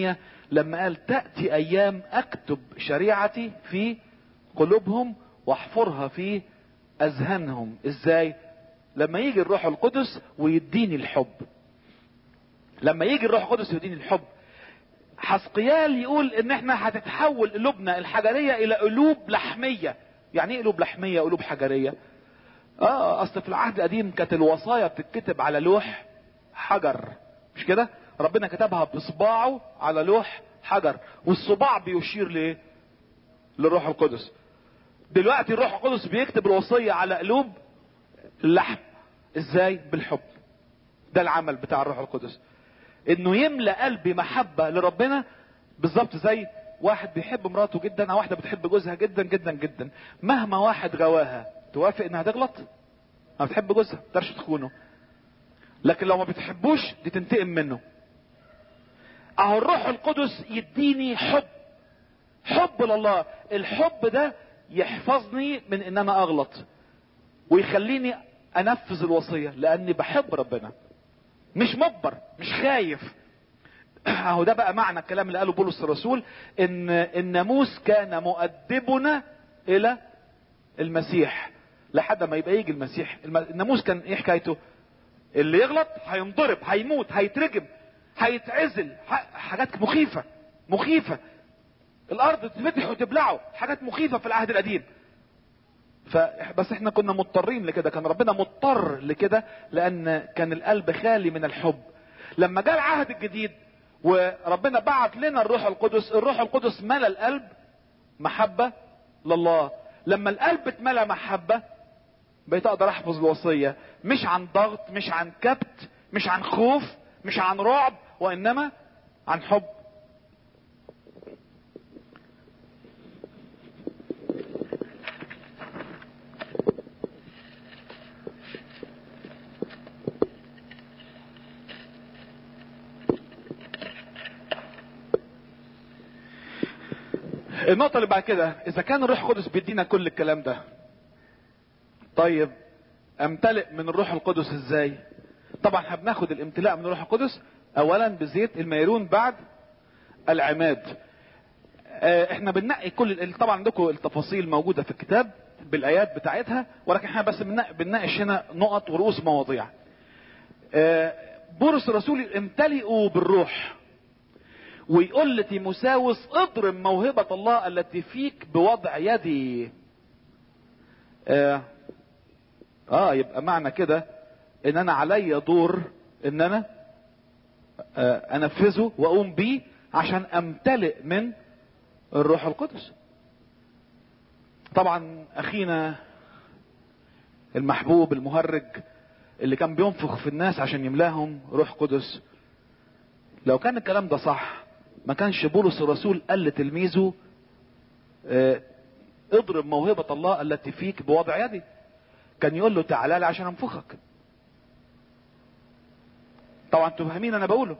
لما قال تأتي ايام اكتب شريعتي في قلوبهم واحفرها في اذهانهم ازاي لما يجي الروح القدس ويديني الحب لما يجي الروح القدس ويديني الحب حسقيال يقول ان احنا هتتحول قلوبنا الحجريه الى قلوب لحميه يعني ايه قلوب لحميه قلوب حجريه اه اصل في العهد القديم كانت الوصايا بتتكتب على لوح حجر مش كده ربنا كتبها بصباعه على لوح حجر والصباع بيشير لايه للروح القدس دلوقتي الروح القدس بيكتب الوصيه على قلوب اللحم ازاي بالحب ده العمل بتاع الروح القدس انه يملا قلبي محبه لربنا بالظبط زي واحد بيحب مراته جدا او واحده بتحب جوزها جدا جدا جدا مهما واحد غواها توافق انها تغلط ما بتحب جوزها ما تقدرش تخونه لكن لو ما بتحبوش دي تنتقم منه اهو الروح القدس يديني حب حب لله الحب ده يحفظني من ان انا اغلط ويخليني انفذ الوصيه لاني بحب ربنا مش مجبر مش خايف اهو ده بقى معنى الكلام اللي قاله بولس الرسول ان الناموس كان مؤدبنا الى المسيح لحد ما يبقى يجي المسيح الناموس كان ايه حكايته اللي يغلط هينضرب هيموت هيترجم هيتعزل حاجات مخيفة مخيفة الارض تتفتح وتبلعه حاجات مخيفة في العهد القديم فبس احنا كنا مضطرين لكده كان ربنا مضطر لكده لان كان القلب خالي من الحب لما جاء العهد الجديد وربنا بعت لنا الروح القدس الروح القدس ملى القلب محبة لله لما القلب اتملى محبة بقيت اقدر احفظ الوصية مش عن ضغط مش عن كبت مش عن خوف مش عن رعب وانما عن حب النقطة اللي بعد كده إذا كان الروح القدس بيدينا كل الكلام ده طيب أمتلئ من الروح القدس إزاي؟ طبعا احنا بناخد الامتلاء من الروح القدس أولا بزيت الميرون بعد العماد. اه احنا بننقي كل طبعا عندكم التفاصيل موجودة في الكتاب بالآيات بتاعتها ولكن احنا بس بنناقش هنا نقط ورؤوس مواضيع. اه بولس الرسول امتلئوا بالروح ويقول لتيموساوس اضرب موهبة الله التي فيك بوضع يدي آه, اه يبقى معنى كده ان انا عليا دور ان انا آه انفذه واقوم بيه عشان امتلئ من الروح القدس طبعا اخينا المحبوب المهرج اللي كان بينفخ في الناس عشان يملاهم روح قدس لو كان الكلام ده صح ما كانش بولس الرسول قال لتلميذه اه اضرب موهبة الله التي فيك بوضع يدي كان يقول له تعالى لي عشان انفخك طبعا انتوا فاهمين انا بقوله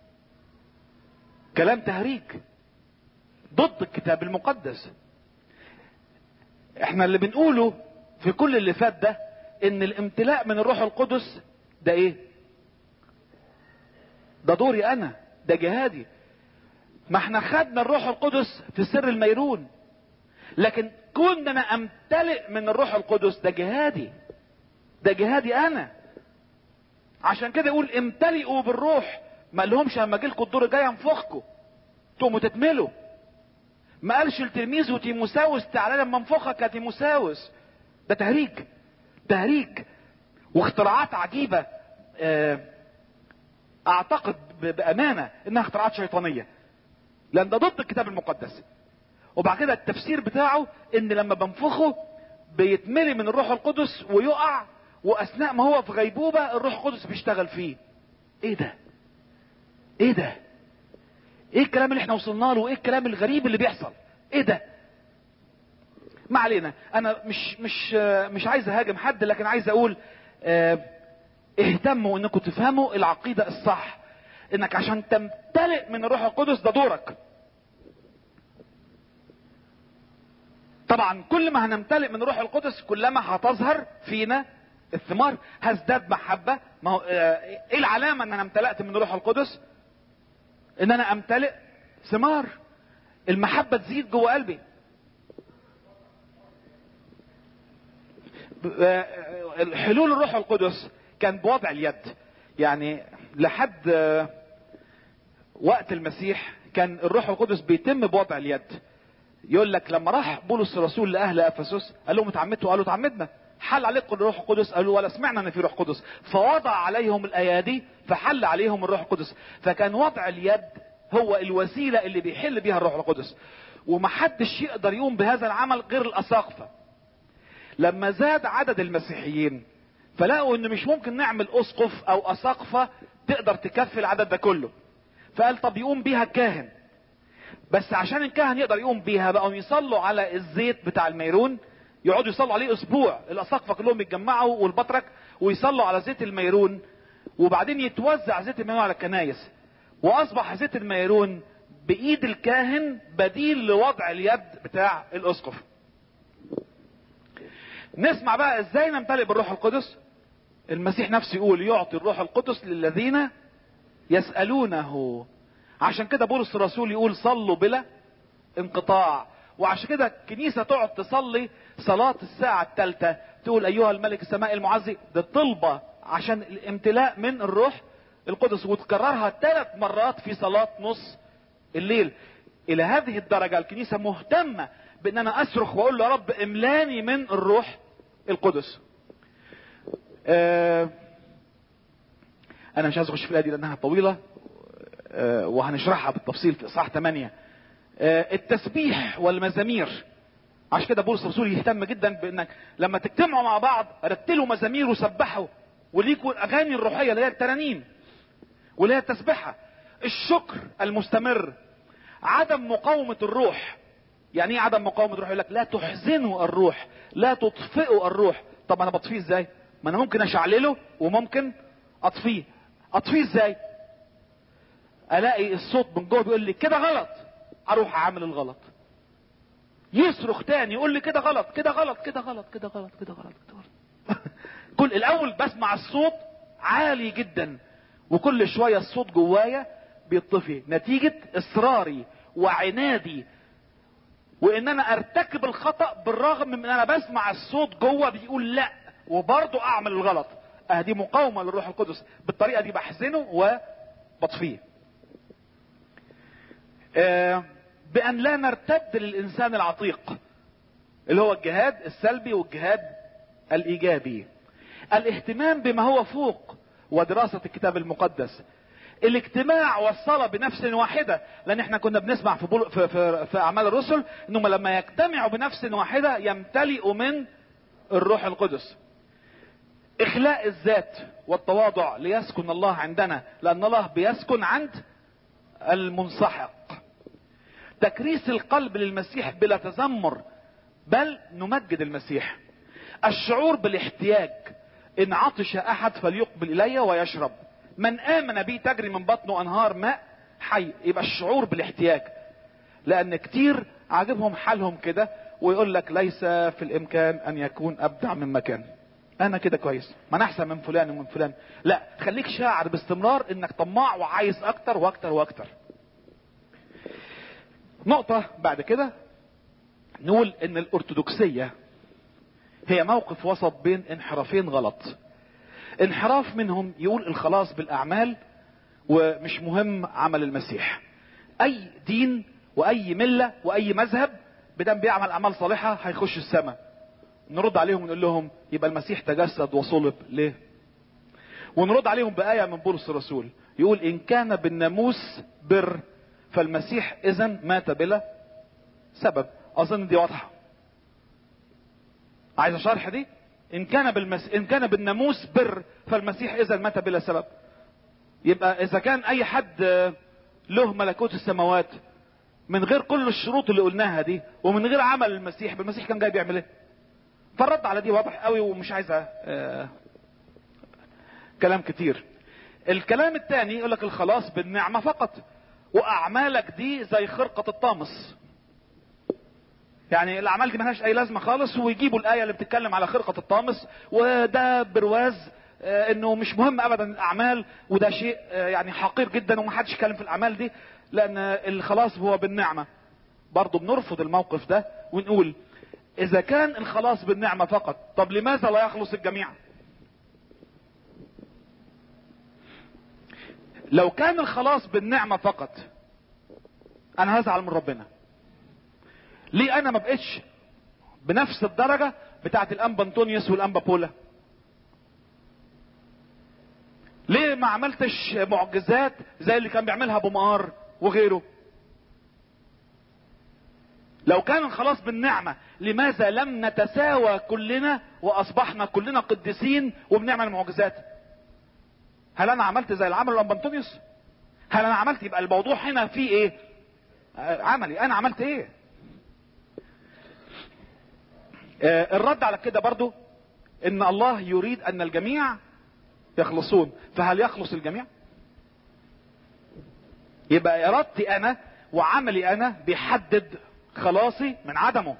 كلام تهريج ضد الكتاب المقدس احنا اللي بنقوله في كل اللي فات ده ان الامتلاء من الروح القدس ده ايه ده دوري انا ده جهادي ما احنا خدنا الروح القدس في سر الميرون لكن كون انا امتلئ من الروح القدس ده جهادي ده جهادي انا عشان كده يقول امتلئوا بالروح ما قالهمش لما اجيلكوا الدور الجاي انفخكم تقوموا تتملوا ما قالش لتلميذه تيموساوس تعالى لما انفخك يا تيموساوس ده تهريج تهريج واختراعات عجيبه اه اعتقد بامانه انها اختراعات شيطانيه لان ده ضد الكتاب المقدس وبعد كده التفسير بتاعه ان لما بنفخه بيتملي من الروح القدس ويقع واثناء ما هو في غيبوبه الروح القدس بيشتغل فيه ايه ده ايه ده ايه الكلام اللي احنا وصلنا له وايه الكلام الغريب اللي بيحصل ايه ده ما علينا انا مش مش مش عايز اهاجم حد لكن عايز اقول اه اهتموا انكم تفهموا العقيده الصح انك عشان تمتلئ من الروح القدس ده دورك طبعا كل ما هنمتلئ من الروح القدس كلما هتظهر فينا الثمار هزداد محبة ما هو ايه العلامة ان انا امتلأت من الروح القدس ان انا امتلئ ثمار المحبة تزيد جوه قلبي حلول الروح القدس كان بوضع اليد يعني لحد وقت المسيح كان الروح القدس بيتم بوضع اليد يقول لك لما راح بولس الرسول لاهل افسس قال لهم اتعمدتوا قالوا اتعمدنا حل عليكم الروح القدس قالوا ولا سمعنا ان في روح قدس فوضع عليهم الايادي فحل عليهم الروح القدس فكان وضع اليد هو الوسيله اللي بيحل بيها الروح القدس ومحدش يقدر يقوم بهذا العمل غير الاساقفه لما زاد عدد المسيحيين فلقوا ان مش ممكن نعمل اسقف او اساقفه تقدر تكفي العدد ده كله فقال طب يقوم بيها الكاهن بس عشان الكاهن يقدر يقوم بيها بقوا يصلوا على الزيت بتاع الميرون يقعدوا يصلوا عليه اسبوع الاساقفه كلهم يتجمعوا والبطرك ويصلوا على زيت الميرون وبعدين يتوزع زيت الميرون على الكنايس واصبح زيت الميرون بايد الكاهن بديل لوضع اليد بتاع الاسقف نسمع بقى ازاي نمتلئ بالروح القدس المسيح نفسه يقول يعطي الروح القدس للذين يسألونه عشان كده بولس الرسول يقول صلوا بلا انقطاع وعشان كده الكنيسة تقعد تصلي صلاة الساعة الثالثة تقول أيها الملك السماء المعزي ده طلبة عشان الامتلاء من الروح القدس وتكررها ثلاث مرات في صلاة نص الليل إلى هذه الدرجة الكنيسة مهتمة بأن أنا أصرخ وأقول له يا رب املاني من الروح القدس. آه انا مش عايز اخش في الايه دي لانها طويله آه وهنشرحها بالتفصيل في اصحاح 8 آه التسبيح والمزامير عشان كده بولس الرسول يهتم جدا بانك لما تجتمعوا مع بعض رتلوا مزامير وسبحوا وليكوا الاغاني الروحيه اللي هي الترانيم واللي هي التسبيحه الشكر المستمر عدم مقاومه الروح يعني ايه عدم مقاومه الروح يقول لك لا تحزنوا الروح لا تطفئوا الروح طب انا بطفيه ازاي ما انا ممكن اشعلله وممكن اطفيه اطفيه ازاي الاقي الصوت من جوه بيقول لي كده غلط اروح اعمل الغلط يصرخ تاني يقول لي كده غلط كده غلط كده غلط كده غلط كده غلط كده غلط كل الاول بسمع الصوت عالي جدا وكل شويه الصوت جوايا بيطفي نتيجه اصراري وعنادي وان انا ارتكب الخطا بالرغم من ان انا بسمع الصوت جوه بيقول لا وبرضه اعمل الغلط اه دي مقاومه للروح القدس بالطريقه دي بحزنه وبطفيه آه بان لا نرتد للانسان العتيق اللي هو الجهاد السلبي والجهاد الايجابي الاهتمام بما هو فوق ودراسه الكتاب المقدس الاجتماع والصلاه بنفس واحده لان احنا كنا بنسمع في, بول في, في, في اعمال الرسل انهم لما يجتمعوا بنفس واحده يمتلئوا من الروح القدس اخلاء الذات والتواضع ليسكن الله عندنا لان الله بيسكن عند المنسحق تكريس القلب للمسيح بلا تذمر بل نمجد المسيح الشعور بالاحتياج ان عطش احد فليقبل الي ويشرب من امن بي تجري من بطنه انهار ماء حي يبقى الشعور بالاحتياج لان كتير عاجبهم حالهم كده ويقول لك ليس في الامكان ان يكون ابدع من مكان انا كده كويس ما انا احسن من فلان ومن فلان لا خليك شاعر باستمرار انك طماع وعايز اكتر واكتر واكتر نقطة بعد كده نقول ان الارثوذكسية هي موقف وسط بين انحرافين غلط انحراف منهم يقول الخلاص بالاعمال ومش مهم عمل المسيح اي دين واي ملة واي مذهب بدم بيعمل اعمال صالحة هيخش السماء نرد عليهم ونقول لهم يبقى المسيح تجسد وصلب ليه ونرد عليهم بآية من بولس الرسول يقول إن كان بالناموس بر فالمسيح إذا مات بلا سبب أظن دي واضحة عايز شرح دي إن كان بالمس... إن كان بالناموس بر فالمسيح إذا مات بلا سبب يبقى إذا كان أي حد له ملكوت السماوات من غير كل الشروط اللي قلناها دي ومن غير عمل المسيح بالمسيح كان جاي بيعمل ايه فالرد على دي واضح قوي ومش عايزه آه كلام كتير الكلام الثاني يقول لك الخلاص بالنعمة فقط واعمالك دي زي خرقة الطامس يعني الاعمال دي ملهاش اي لازمة خالص ويجيبوا الاية اللي بتتكلم على خرقة الطامس وده برواز آه انه مش مهم ابدا الاعمال وده شيء آه يعني حقير جدا ومحدش يتكلم في الاعمال دي لان الخلاص هو بالنعمة برضو بنرفض الموقف ده ونقول اذا كان الخلاص بالنعمة فقط طب لماذا لا يخلص الجميع لو كان الخلاص بالنعمة فقط انا هزعل من ربنا ليه انا ما بقتش بنفس الدرجة بتاعت الانبا انطونيوس والانبا بولا ليه ما عملتش معجزات زي اللي كان بيعملها ابو مقار وغيره لو كان الخلاص بالنعمة لماذا لم نتساوى كلنا واصبحنا كلنا قديسين وبنعمل معجزات هل انا عملت زي العمل الانبا انطونيوس هل انا عملت يبقى الموضوع هنا فيه ايه آه، عملي انا عملت ايه آه، الرد على كده برضو ان الله يريد ان الجميع يخلصون فهل يخلص الجميع يبقى ارادتي انا وعملي انا بيحدد خلاصي من عدمه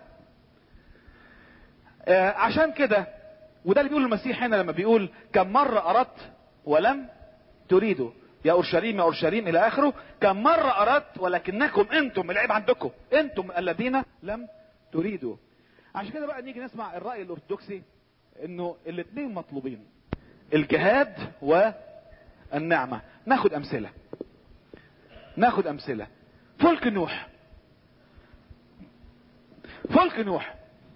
آه، عشان كده وده اللي بيقول المسيح هنا لما بيقول كم مرة اردت ولم تريدوا يا اورشليم يا اورشليم الى اخره كم مرة اردت ولكنكم انتم العيب عندكم انتم الذين لم تريدوا عشان كده بقى نيجي نسمع الرأي الارثوذكسي انه الاثنين مطلوبين الجهاد والنعمة ناخد امثلة ناخد امثلة فلك نوح فلك نوح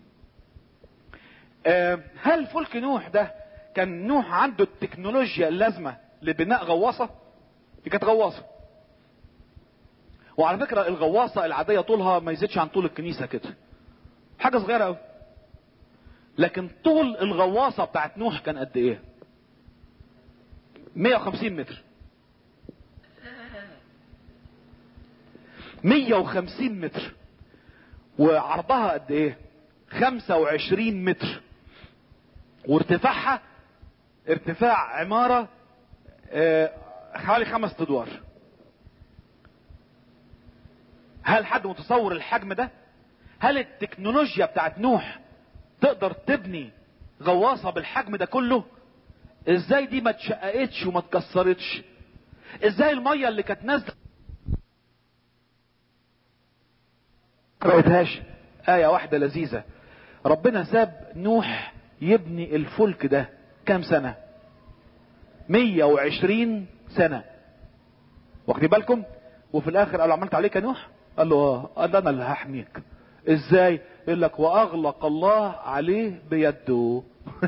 آه، هل فلك نوح ده كان نوح عنده التكنولوجيا اللازمة لبناء غواصة دي كانت غواصة وعلى فكرة الغواصة العادية طولها ما يزيدش عن طول الكنيسة كده حاجة صغيرة قوي لكن طول الغواصة بتاعت نوح كان قد ايه 150 متر 150 متر وعرضها قد ايه 25 متر وارتفاعها ارتفاع عمارة آه، حوالي خمس ادوار هل حد متصور الحجم ده هل التكنولوجيا بتاعت نوح تقدر تبني غواصة بالحجم ده كله ازاي دي ما اتشققتش وما اتكسرتش ازاي المية اللي كانت نازلة قرأتهاش آية واحدة لذيذة ربنا ساب نوح يبني الفلك ده كام سنة 120 سنة واخدين بالكم وفي الاخر قال له عملت عليك يا نوح قال له اه قال انا اللي هحميك ازاي يقول لك واغلق الله عليه بيده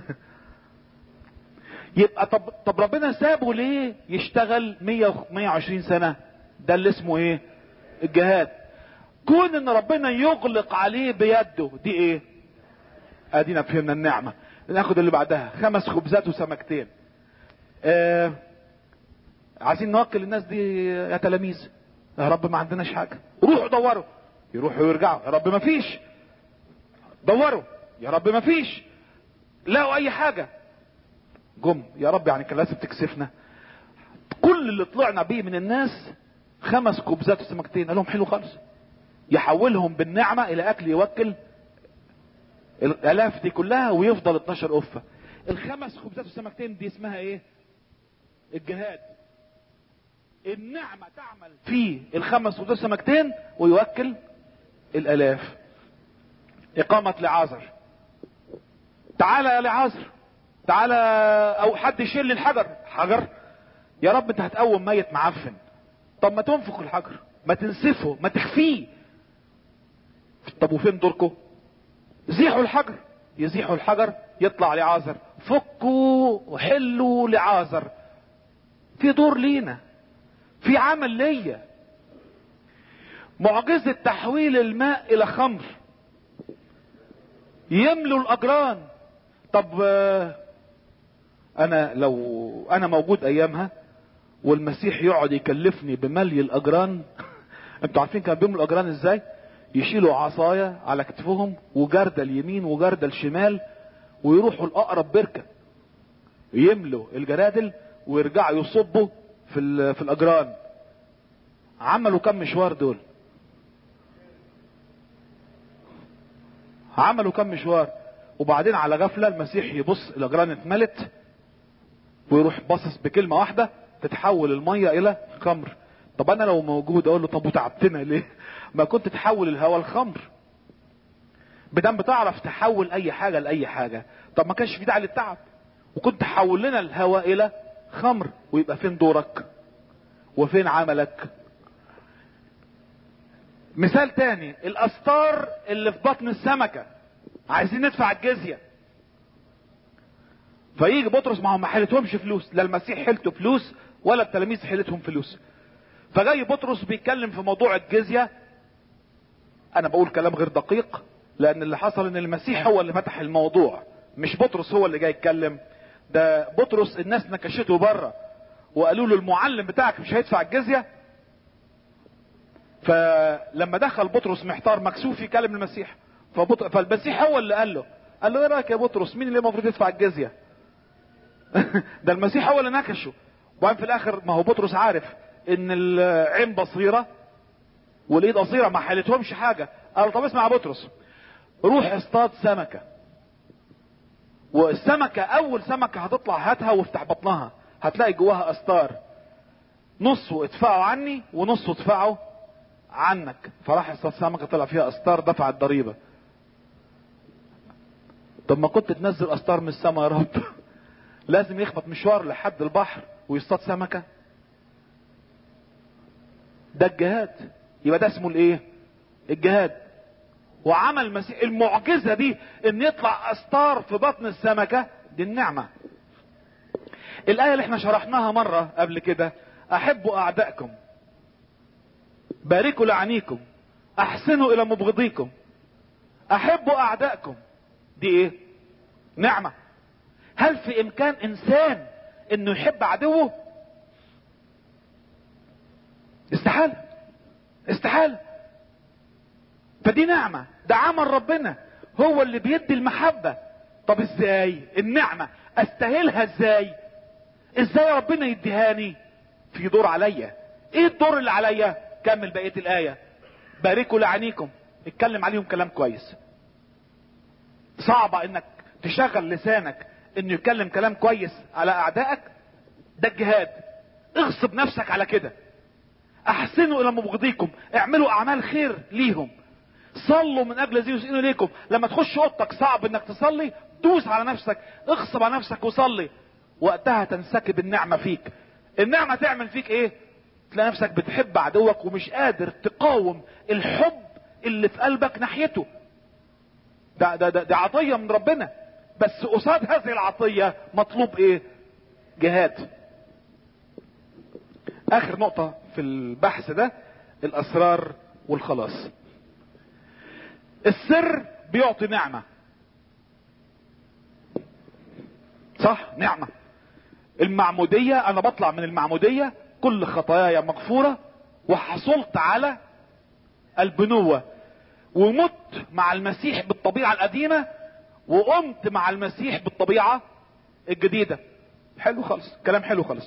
يبقى طب طب ربنا سابه ليه يشتغل 100 120 سنه ده اللي اسمه ايه الجهاد كون ان ربنا يغلق عليه بيده دي ايه ادينا فهمنا النعمه ناخد اللي بعدها خمس خبزات وسمكتين آه عايزين نوكل الناس دي يا تلاميذ يا رب ما عندناش حاجه روحوا دوروا يروحوا ويرجعوا يا رب ما فيش دوروا يا رب ما فيش لقوا اي حاجه جم يا رب يعني كان لازم تكسفنا كل اللي طلعنا بيه من الناس خمس خبزات وسمكتين قال لهم حلو خالص يحولهم بالنعمة الى اكل يوكل الالاف دي كلها ويفضل 12 قفة الخمس خبزات وسمكتين دي اسمها ايه الجهاد النعمة تعمل في الخمس خبزات وسمكتين ويوكل الالاف اقامة لعازر تعالى يا لعازر تعالى او حد يشيل لي الحجر حجر يا رب انت هتقوم ميت معفن طب ما تنفخ الحجر ما تنسفه ما تخفيه طب وفين دوركم زيحوا الحجر يزيحوا الحجر يطلع لعازر فكوا وحلوا لعازر في دور لينا في عمل ليا معجزة تحويل الماء الى خمر يملوا الاجران طب انا لو انا موجود ايامها والمسيح يقعد يكلفني بملي الاجران انتوا عارفين كانوا بيملوا الاجران ازاي يشيلوا عصاية على كتفهم وجردة اليمين وجردة الشمال ويروحوا الاقرب بركة يملوا الجرادل ويرجعوا يصبوا في في الاجران عملوا كم مشوار دول عملوا كم مشوار وبعدين على غفلة المسيح يبص الاجران اتملت ويروح باصص بكلمة واحدة تتحول المية الى خمر طب انا لو موجود اقول له طب وتعبتنا ليه ما كنت تحول الهواء لخمر بدم بتعرف تحول اي حاجه لاي حاجه طب ما كانش في داعي للتعب وكنت تحول لنا الهواء الى خمر ويبقى فين دورك وفين عملك مثال تاني الاستار اللي في بطن السمكه عايزين ندفع الجزيه فيجي بطرس ما هو ما حيلتهمش فلوس لا المسيح حيلته فلوس ولا التلاميذ حيلتهم فلوس فجاي بطرس بيتكلم في موضوع الجزيه انا بقول كلام غير دقيق لان اللي حصل ان المسيح هو اللي فتح الموضوع مش بطرس هو اللي جاي يتكلم ده بطرس الناس نكشته بره وقالوا له المعلم بتاعك مش هيدفع الجزيه فلما دخل بطرس محتار مكسوف يكلم المسيح فبط... فالمسيح هو اللي قال له قال له ايه رايك يا بطرس مين اللي المفروض يدفع الجزيه ده المسيح هو اللي نكشه وبعدين في الاخر ما هو بطرس عارف ان العين بصيره والايد قصيره ما حلتهمش حاجه قال طب اسمع يا بطرس روح اصطاد سمكه والسمكه اول سمكه هتطلع هاتها وافتح بطنها هتلاقي جواها استار نصه ادفعه عني ونصه ادفعه عنك فراح اصطاد سمكه طلع فيها استار دفع الضريبه طب ما كنت تنزل استار من السماء يا رب لازم يخبط مشوار لحد البحر ويصطاد سمكه ده الجهاد يبقى ده اسمه الايه الجهاد وعمل مسيح المعجزه دي ان يطلع استار في بطن السمكه دي النعمه الايه اللي احنا شرحناها مره قبل كده احبوا اعدائكم باركوا لعنيكم احسنوا الى مبغضيكم احبوا اعدائكم دي ايه نعمه هل في امكان انسان انه يحب عدوه استحاله استحاله فدي نعمه ده عمل ربنا هو اللي بيدي المحبه طب ازاي النعمه استاهلها ازاي ازاي ربنا يديهاني في دور عليا ايه الدور اللي عليا كمل بقيه الايه باركوا لعنيكم اتكلم عليهم كلام كويس صعبه انك تشغل لسانك انه يتكلم كلام كويس على اعدائك ده الجهاد اغصب نفسك على كده احسنوا الى مبغضيكم اعملوا اعمال خير ليهم صلوا من اجل الذين يسئلوا اليكم لما تخش اوضتك صعب انك تصلي دوس على نفسك اغصب على نفسك وصلي وقتها تنسكب النعمة فيك النعمة تعمل فيك ايه تلاقي نفسك بتحب عدوك ومش قادر تقاوم الحب اللي في قلبك ناحيته ده ده ده, ده عطية من ربنا بس قصاد هذه العطية مطلوب ايه جهاد اخر نقطة في البحث ده الاسرار والخلاص السر بيعطي نعمة صح نعمة المعمودية انا بطلع من المعمودية كل خطاياي مغفورة وحصلت على البنوة ومت مع المسيح بالطبيعة القديمة وقمت مع المسيح بالطبيعة الجديدة حلو خالص كلام حلو خالص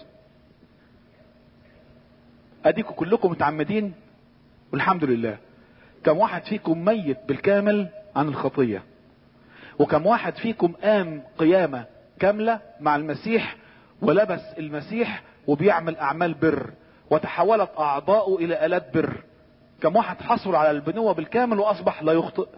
اديكم كلكم متعمدين والحمد لله كم واحد فيكم ميت بالكامل عن الخطية وكم واحد فيكم قام قيامة كاملة مع المسيح ولبس المسيح وبيعمل اعمال بر وتحولت اعضاؤه الى الات بر كم واحد حصل على البنوة بالكامل واصبح لا يخطئ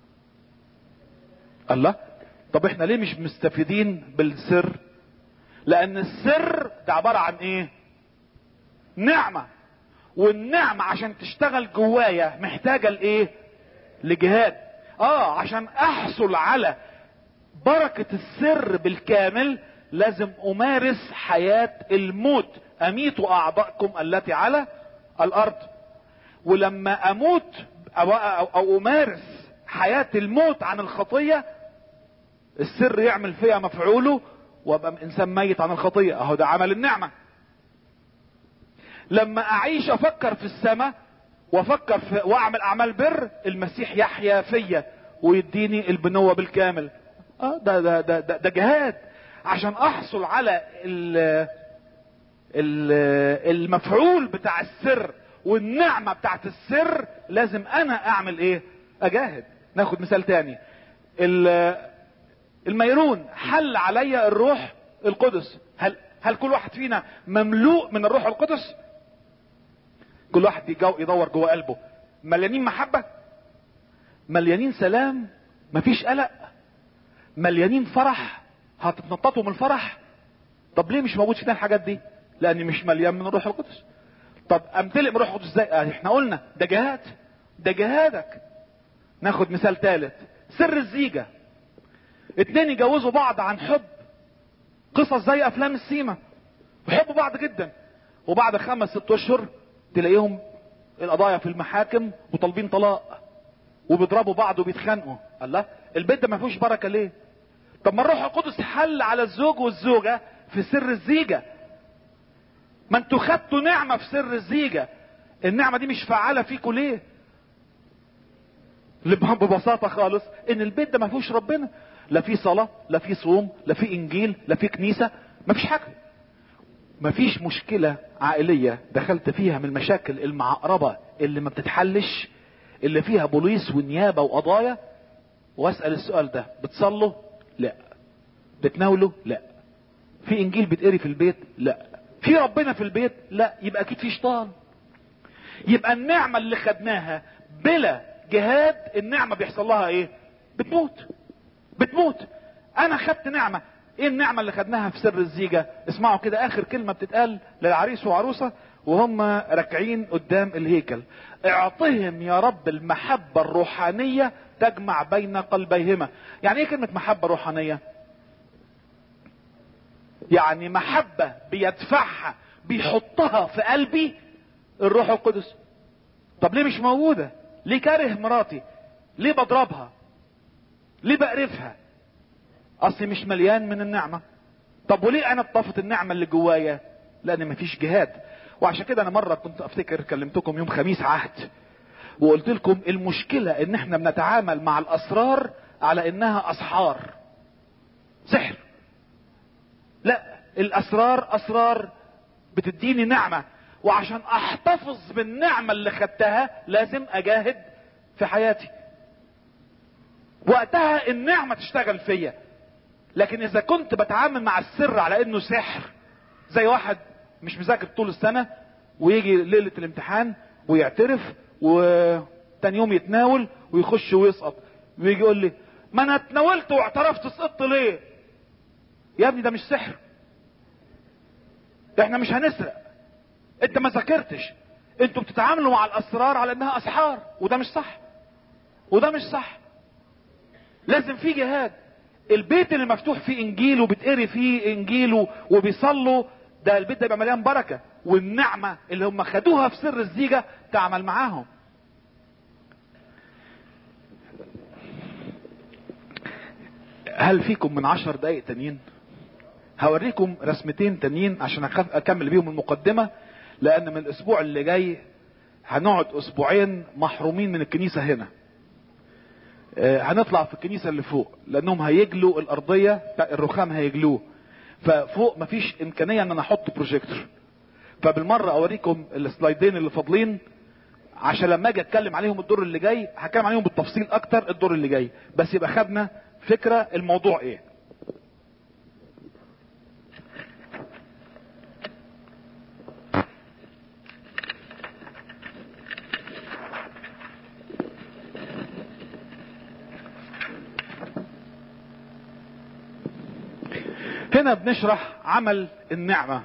الله طب احنا ليه مش مستفيدين بالسر لان السر ده عبارة عن ايه نعمة والنعمة عشان تشتغل جوايا محتاجة لايه لجهاد اه عشان احصل على بركة السر بالكامل لازم امارس حياة الموت اميت اعضاءكم التي على الارض ولما اموت او, أو, أو امارس حياة الموت عن الخطية السر يعمل فيها مفعوله وابقى انسان ميت عن الخطية اهو ده عمل النعمة لما اعيش افكر في السماء وافكر في واعمل اعمال بر المسيح يحيا فيا ويديني البنوة بالكامل اه ده ده ده ده, ده جهاد عشان احصل على ال ال المفعول بتاع السر والنعمة بتاعت السر لازم انا اعمل ايه اجاهد ناخد مثال تاني الميرون حل عليا الروح القدس هل هل كل واحد فينا مملوء من الروح القدس كل واحد يجو يدور جوه قلبه مليانين محبة مليانين سلام مفيش قلق مليانين فرح هتتنططوا من الفرح طب ليه مش موجود فينا الحاجات دي لاني مش مليان من الروح القدس طب امتلئ من الروح القدس ازاي آه احنا قلنا ده جهاد ده جهادك ناخد مثال ثالث سر الزيجة اتنين يجوزوا بعض عن حب قصص زي افلام السيما بيحبوا بعض جدا وبعد خمس ست اشهر تلاقيهم القضايا في المحاكم وطالبين طلاق وبيضربوا بعض وبيتخانقوا الله البيت ده ما فيهوش بركه ليه طب ما الروح القدس حل على الزوج والزوجه في سر الزيجه ما انتوا خدتوا نعمه في سر الزيجه النعمه دي مش فعاله فيكوا ليه ببساطه خالص ان البيت ده ما فيهوش ربنا لا في صلاه لا في صوم لا في انجيل لا في كنيسه ما فيش حاجه ما فيش مشكله عائليه دخلت فيها من المشاكل المعقربه اللي ما بتتحلش اللي فيها بوليس ونيابه وقضايا واسال السؤال ده بتصلوا لا بتناولوا لا في انجيل بيتقري في البيت لا في ربنا في البيت لا يبقى اكيد في شيطان يبقى النعمه اللي خدناها بلا جهاد النعمه بيحصل لها ايه بتموت بتموت انا خدت نعمه ايه النعمه اللي خدناها في سر الزيجه اسمعوا كده اخر كلمه بتتقال للعريس وعروسه وهم راكعين قدام الهيكل اعطهم يا رب المحبه الروحانيه تجمع بين قلبيهما يعني ايه كلمه محبه روحانيه يعني محبه بيدفعها بيحطها في قلبي الروح القدس طب ليه مش موجوده ليه كاره مراتي ليه بضربها ليه بقرفها اصلي مش مليان من النعمه طب وليه انا اتطفت النعمه اللي جوايا لان مفيش جهاد وعشان كده انا مره كنت افتكر كلمتكم يوم خميس عهد وقلت لكم المشكله ان احنا بنتعامل مع الاسرار على انها اسحار سحر لا الاسرار اسرار بتديني نعمه وعشان احتفظ بالنعمه اللي خدتها لازم اجاهد في حياتي وقتها النعمه تشتغل فيا لكن اذا كنت بتعامل مع السر على انه سحر زي واحد مش مذاكر طول السنه ويجي ليله الامتحان ويعترف وتاني يوم يتناول ويخش ويسقط ويجي يقول لي ما انا اتناولت واعترفت سقطت ليه يا ابني ده مش سحر احنا مش هنسرق انت ما ذاكرتش انتوا بتتعاملوا مع الاسرار على انها اسحار وده مش صح وده مش صح لازم في جهاد البيت اللي مفتوح فيه انجيل وبتقري فيه انجيل وبيصلوا ده البيت ده يبقى مليان بركه والنعمه اللي هم خدوها في سر الزيجه تعمل معاهم هل فيكم من عشر دقايق تانيين هوريكم رسمتين تانيين عشان اكمل بيهم المقدمة لان من الاسبوع اللي جاي هنقعد اسبوعين محرومين من الكنيسة هنا هنطلع في الكنيسة اللي فوق لانهم هيجلوا الارضية الرخام هيجلوه ففوق مفيش امكانية ان انا احط بروجيكتور فبالمرة اوريكم السلايدين اللي فاضلين عشان لما اجي اتكلم عليهم الدور اللي جاي هتكلم عليهم بالتفصيل اكتر الدور اللي جاي بس يبقى خدنا فكرة الموضوع ايه هنا بنشرح عمل النعمة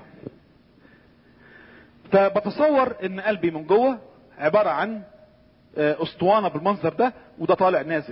فبتصور ان قلبي من جوه عبارة عن اسطوانة بالمنظر ده وده طالع نازل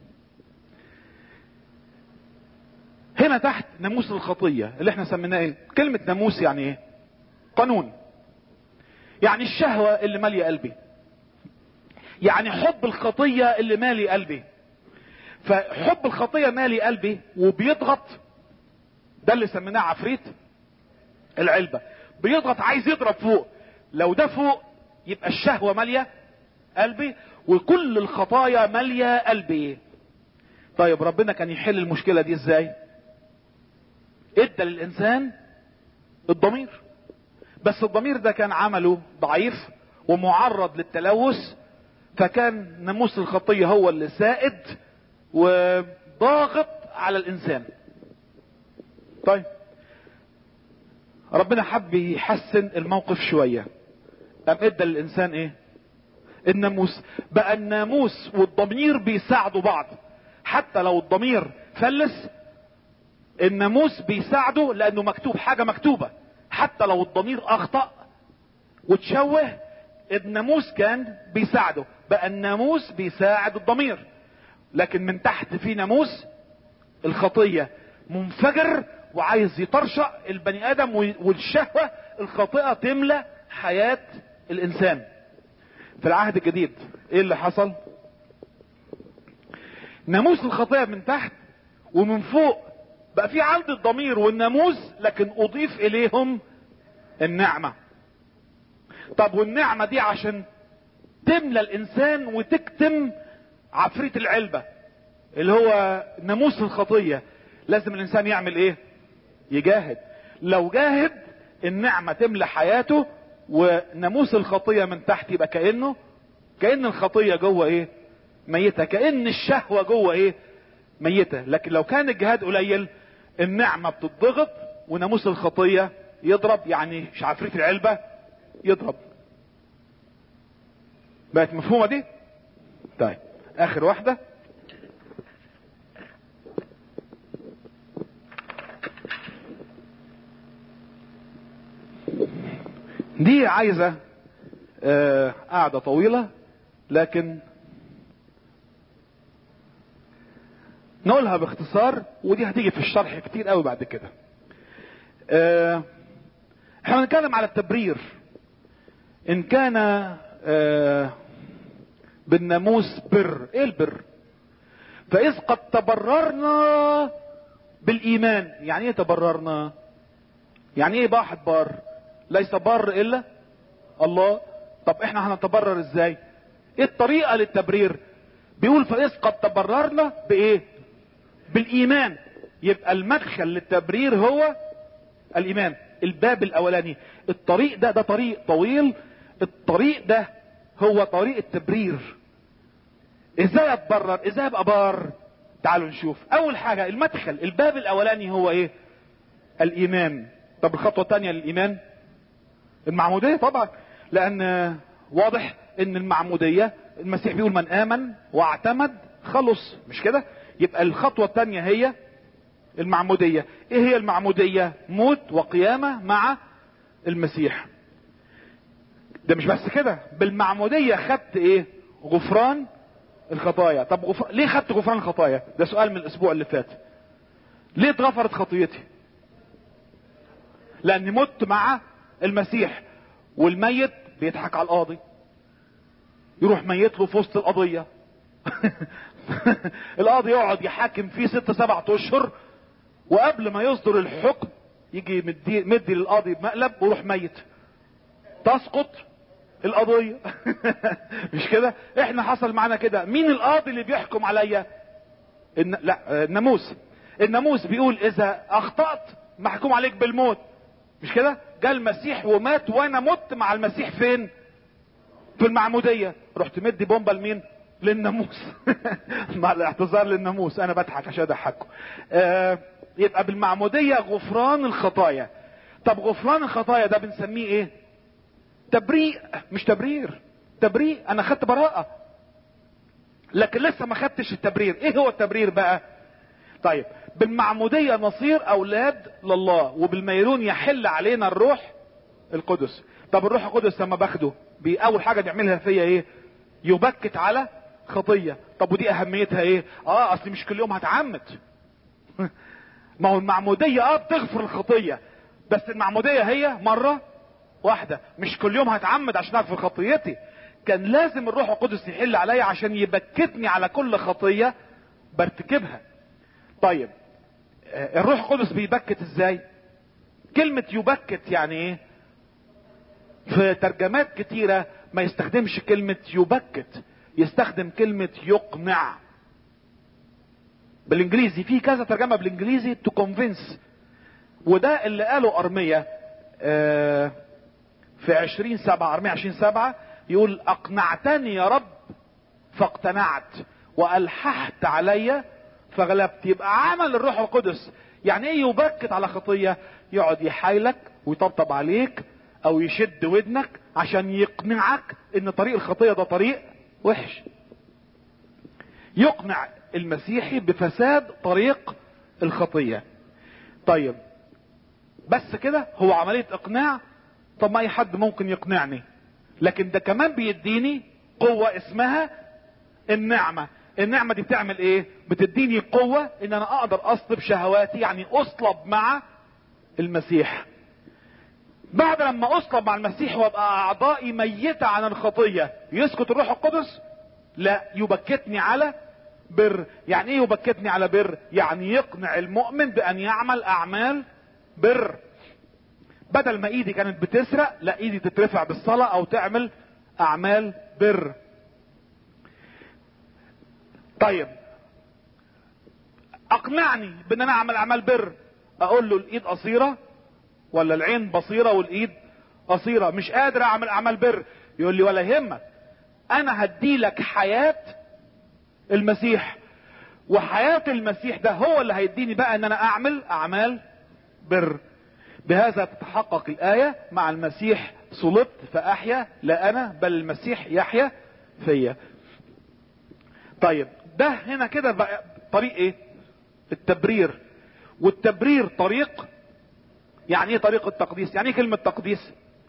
هنا تحت ناموس الخطية اللي احنا سميناه ايه كلمة ناموس يعني ايه قانون يعني الشهوة اللي مالية قلبي يعني حب الخطية اللي مالي قلبي فحب الخطية مالي قلبي وبيضغط ده اللي سميناه عفريت العلبة بيضغط عايز يضرب فوق لو ده فوق يبقى الشهوة مالية قلبي وكل الخطايا مالية قلبي طيب ربنا كان يحل المشكلة دي ازاي ادى للانسان الضمير بس الضمير ده كان عمله ضعيف ومعرض للتلوث فكان ناموس الخطية هو اللي سائد وضاغط على الانسان طيب ربنا حب يحسن الموقف شوية قام ادى للانسان ايه الناموس بقى الناموس والضمير بيساعدوا بعض حتى لو الضمير فلس الناموس بيساعده لانه مكتوب حاجة مكتوبة حتى لو الضمير اخطأ وتشوه الناموس كان بيساعده بقى الناموس بيساعد الضمير لكن من تحت في ناموس الخطية منفجر وعايز يطرشق البني ادم والشهوة الخاطئة تملى حياة الانسان في العهد الجديد ايه اللي حصل ناموس الخطية من تحت ومن فوق بقى في عند الضمير والناموس لكن اضيف اليهم النعمة طب والنعمة دي عشان تملى الانسان وتكتم عفريت العلبة اللي هو ناموس الخطية لازم الانسان يعمل ايه يجاهد لو جاهد النعمة تملى حياته وناموس الخطية من تحت يبقى كأنه كأن الخطية جوه ايه ميتة كأن الشهوة جوه ايه ميتة لكن لو كان الجهاد قليل النعمة بتضغط وناموس الخطية يضرب يعني عفريت العلبة يضرب بقت مفهومة دي طيب اخر واحدة دي عايزة آه قاعدة طويلة لكن نقولها باختصار ودي هتيجي في الشرح كتير قوي بعد كده آه احنا هنتكلم على التبرير ان كان آه بالناموس بر ايه البر فاذ قد تبررنا بالايمان يعني ايه تبررنا يعني ايه واحد بار ليس بر الا الله طب احنا هنتبرر ازاي ايه الطريقة للتبرير بيقول فاذ قد تبررنا بايه بالايمان يبقى المدخل للتبرير هو الايمان الباب الاولاني الطريق ده ده طريق طويل الطريق ده هو طريق التبرير ازاي اتبرر ازاي ابقى بار تعالوا نشوف اول حاجة المدخل الباب الاولاني هو ايه الايمان طب الخطوة الثانية للايمان المعمودية طبعا لان واضح ان المعمودية المسيح بيقول من امن واعتمد خلص مش كده يبقى الخطوة الثانية هي المعمودية ايه هي المعمودية موت وقيامة مع المسيح ده مش بس كده بالمعمودية خدت ايه غفران الخطايا طب غف... ليه خدت غفران الخطايا ده سؤال من الاسبوع اللي فات ليه اتغفرت خطيتي لاني مت مع المسيح والميت بيضحك على القاضي يروح ميت له في وسط القضيه القاضي يقعد يحاكم فيه ست سبعة اشهر وقبل ما يصدر الحكم يجي مدي, مدي للقاضي بمقلب ويروح ميت تسقط القضية مش كده احنا حصل معنا كده مين القاضي اللي بيحكم عليا الن... لا الناموس الناموس بيقول اذا اخطأت محكوم عليك بالموت مش كده جاء المسيح ومات وانا مت مع المسيح فين في المعمودية رحت مدي بومبا لمين للناموس مع الاعتذار للناموس انا بضحك عشان اضحككم آه يبقى بالمعمودية غفران الخطايا طب غفران الخطايا ده بنسميه ايه تبريء مش تبرير تبريء انا خدت براءة لكن لسه ما خدتش التبرير ايه هو التبرير بقى طيب بالمعمودية نصير اولاد لله وبالميرون يحل علينا الروح القدس طب الروح القدس لما باخده اول حاجة بيعملها فيا ايه يبكت على خطية طب ودي اهميتها ايه اه اصل مش كل يوم هتعمد ما هو المعمودية اه بتغفر الخطية بس المعمودية هي مرة واحدة مش كل يوم هتعمد عشان اغفر خطيتي كان لازم الروح القدس يحل عليا عشان يبكتني على كل خطية برتكبها طيب الروح القدس بيبكت ازاي كلمة يبكت يعني ايه في ترجمات كتيرة ما يستخدمش كلمة يبكت يستخدم كلمة يقنع بالانجليزي في كذا ترجمة بالانجليزي to convince وده اللي قاله ارمية آه في عشرين سبعة ارمية عشرين سبعة يقول اقنعتني يا رب فاقتنعت والححت علي فغلبت يبقى عمل الروح القدس يعني ايه يبكت على خطية يقعد يحايلك ويطبطب عليك او يشد ودنك عشان يقنعك ان طريق الخطية ده طريق وحش يقنع المسيحي بفساد طريق الخطية طيب بس كده هو عملية اقناع طب ما اي حد ممكن يقنعني لكن ده كمان بيديني قوة اسمها النعمة النعمة دي بتعمل ايه بتديني قوة ان انا اقدر اصلب شهواتي يعني اصلب مع المسيح بعد لما اصلب مع المسيح وابقى اعضائي ميتة عن الخطية يسكت الروح القدس لا يبكتني على بر يعني ايه يبكتني على بر يعني يقنع المؤمن بان يعمل اعمال بر بدل ما ايدي كانت بتسرق لا ايدي تترفع بالصلاة او تعمل اعمال بر طيب اقنعني بان انا اعمل اعمال بر اقول له الايد قصيرة ولا العين بصيرة والايد قصيرة مش قادر اعمل اعمال بر يقول لي ولا يهمك انا هديلك حياة المسيح وحياة المسيح ده هو اللي هيديني بقى ان انا اعمل اعمال بر بهذا تتحقق الآية مع المسيح صلبت فأحيا لا أنا بل المسيح يحيا فيا طيب ده هنا كده بقى طريق ايه التبرير والتبرير طريق يعني ايه طريق التقديس يعني ايه كلمة تقديس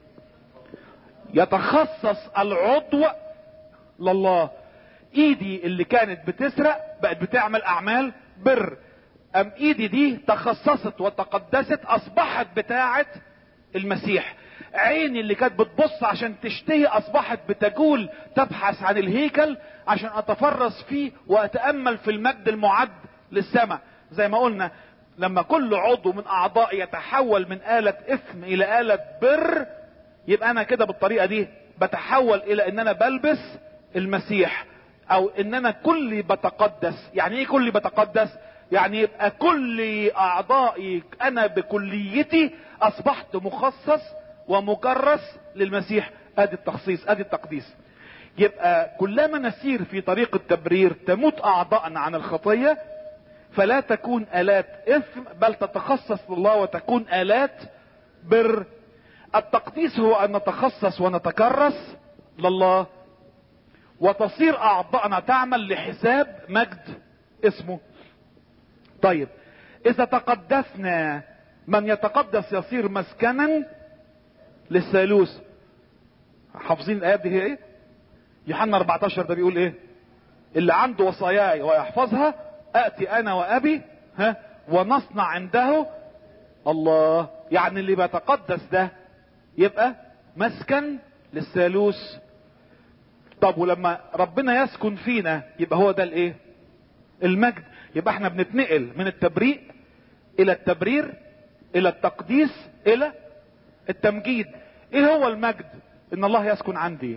يتخصص العضو لله ايدي اللي كانت بتسرق بقت بتعمل اعمال بر ام ايدي دي تخصصت وتقدست اصبحت بتاعة المسيح عيني اللي كانت بتبص عشان تشتهي اصبحت بتجول تبحث عن الهيكل عشان اتفرس فيه واتأمل في المجد المعد للسماء زي ما قلنا لما كل عضو من اعضائي يتحول من آلة اثم الى آلة بر يبقى انا كده بالطريقة دي بتحول الى ان انا بلبس المسيح او ان انا كلي بتقدس يعني ايه كلي بتقدس يعني يبقى كل اعضائي انا بكليتي اصبحت مخصص ومكرس للمسيح ادي التخصيص ادي التقديس يبقى كلما نسير في طريق التبرير تموت اعضاءنا عن الخطية فلا تكون الات اثم بل تتخصص لله وتكون الات بر التقديس هو ان نتخصص ونتكرس لله وتصير اعضاءنا تعمل لحساب مجد اسمه طيب اذا تقدسنا من يتقدس يصير مسكنا للثالوث حافظين الايات دي هي ايه يوحنا 14 ده بيقول ايه اللي عنده وصاياي ويحفظها اتي انا وابي ها ونصنع عنده الله يعني اللي بيتقدس ده يبقى مسكن للثالوث طب ولما ربنا يسكن فينا يبقى هو ده الايه المجد يبقى احنا بنتنقل من التبريء الى التبرير الى التقديس الى التمجيد ايه هو المجد ان الله يسكن عندي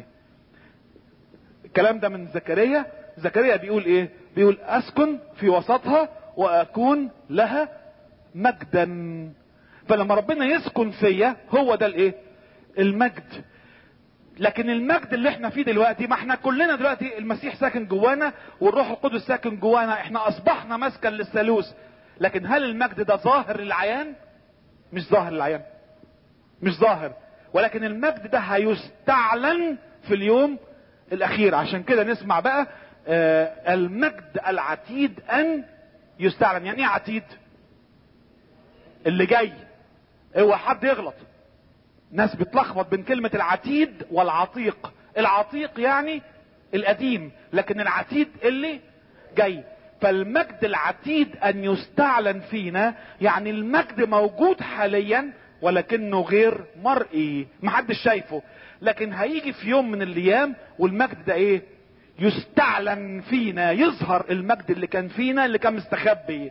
الكلام ده من زكريا زكريا بيقول ايه بيقول اسكن في وسطها واكون لها مجدا فلما ربنا يسكن فيا هو ده الايه المجد لكن المجد اللي احنا فيه دلوقتي ما احنا كلنا دلوقتي المسيح ساكن جوانا والروح القدس ساكن جوانا احنا اصبحنا مسكن للثالوث لكن هل المجد ده ظاهر للعيان مش ظاهر للعيان مش ظاهر ولكن المجد ده هيستعلن في اليوم الاخير عشان كده نسمع بقى آه المجد العتيد ان يستعلن يعني ايه عتيد اللي جاي هو حد يغلط ناس بتلخبط بين كلمة العتيد والعتيق العتيق يعني القديم لكن العتيد اللي جاي فالمجد العتيد ان يستعلن فينا يعني المجد موجود حاليا ولكنه غير مرئي محدش شايفه لكن هيجي في يوم من الايام والمجد ده ايه يستعلن فينا يظهر المجد اللي كان فينا اللي كان مستخبي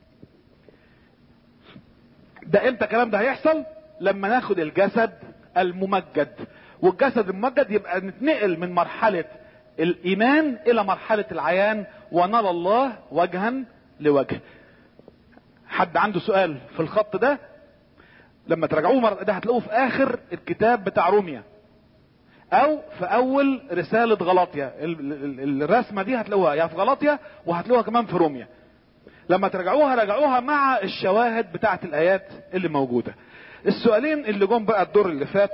ده امتى الكلام ده هيحصل لما ناخد الجسد الممجد والجسد الممجد يبقى نتنقل من مرحلة الايمان الى مرحلة العيان ونرى الله وجها لوجه حد عنده سؤال في الخط ده لما تراجعوه مرة ده هتلاقوه في اخر الكتاب بتاع روميا او في اول رسالة غلاطيا الرسمة دي هتلاقوها يا في غلاطيا وهتلاقوها كمان في روميا لما تراجعوها راجعوها مع الشواهد بتاعت الايات اللي موجودة السؤالين اللي جم بقى الدور اللي فات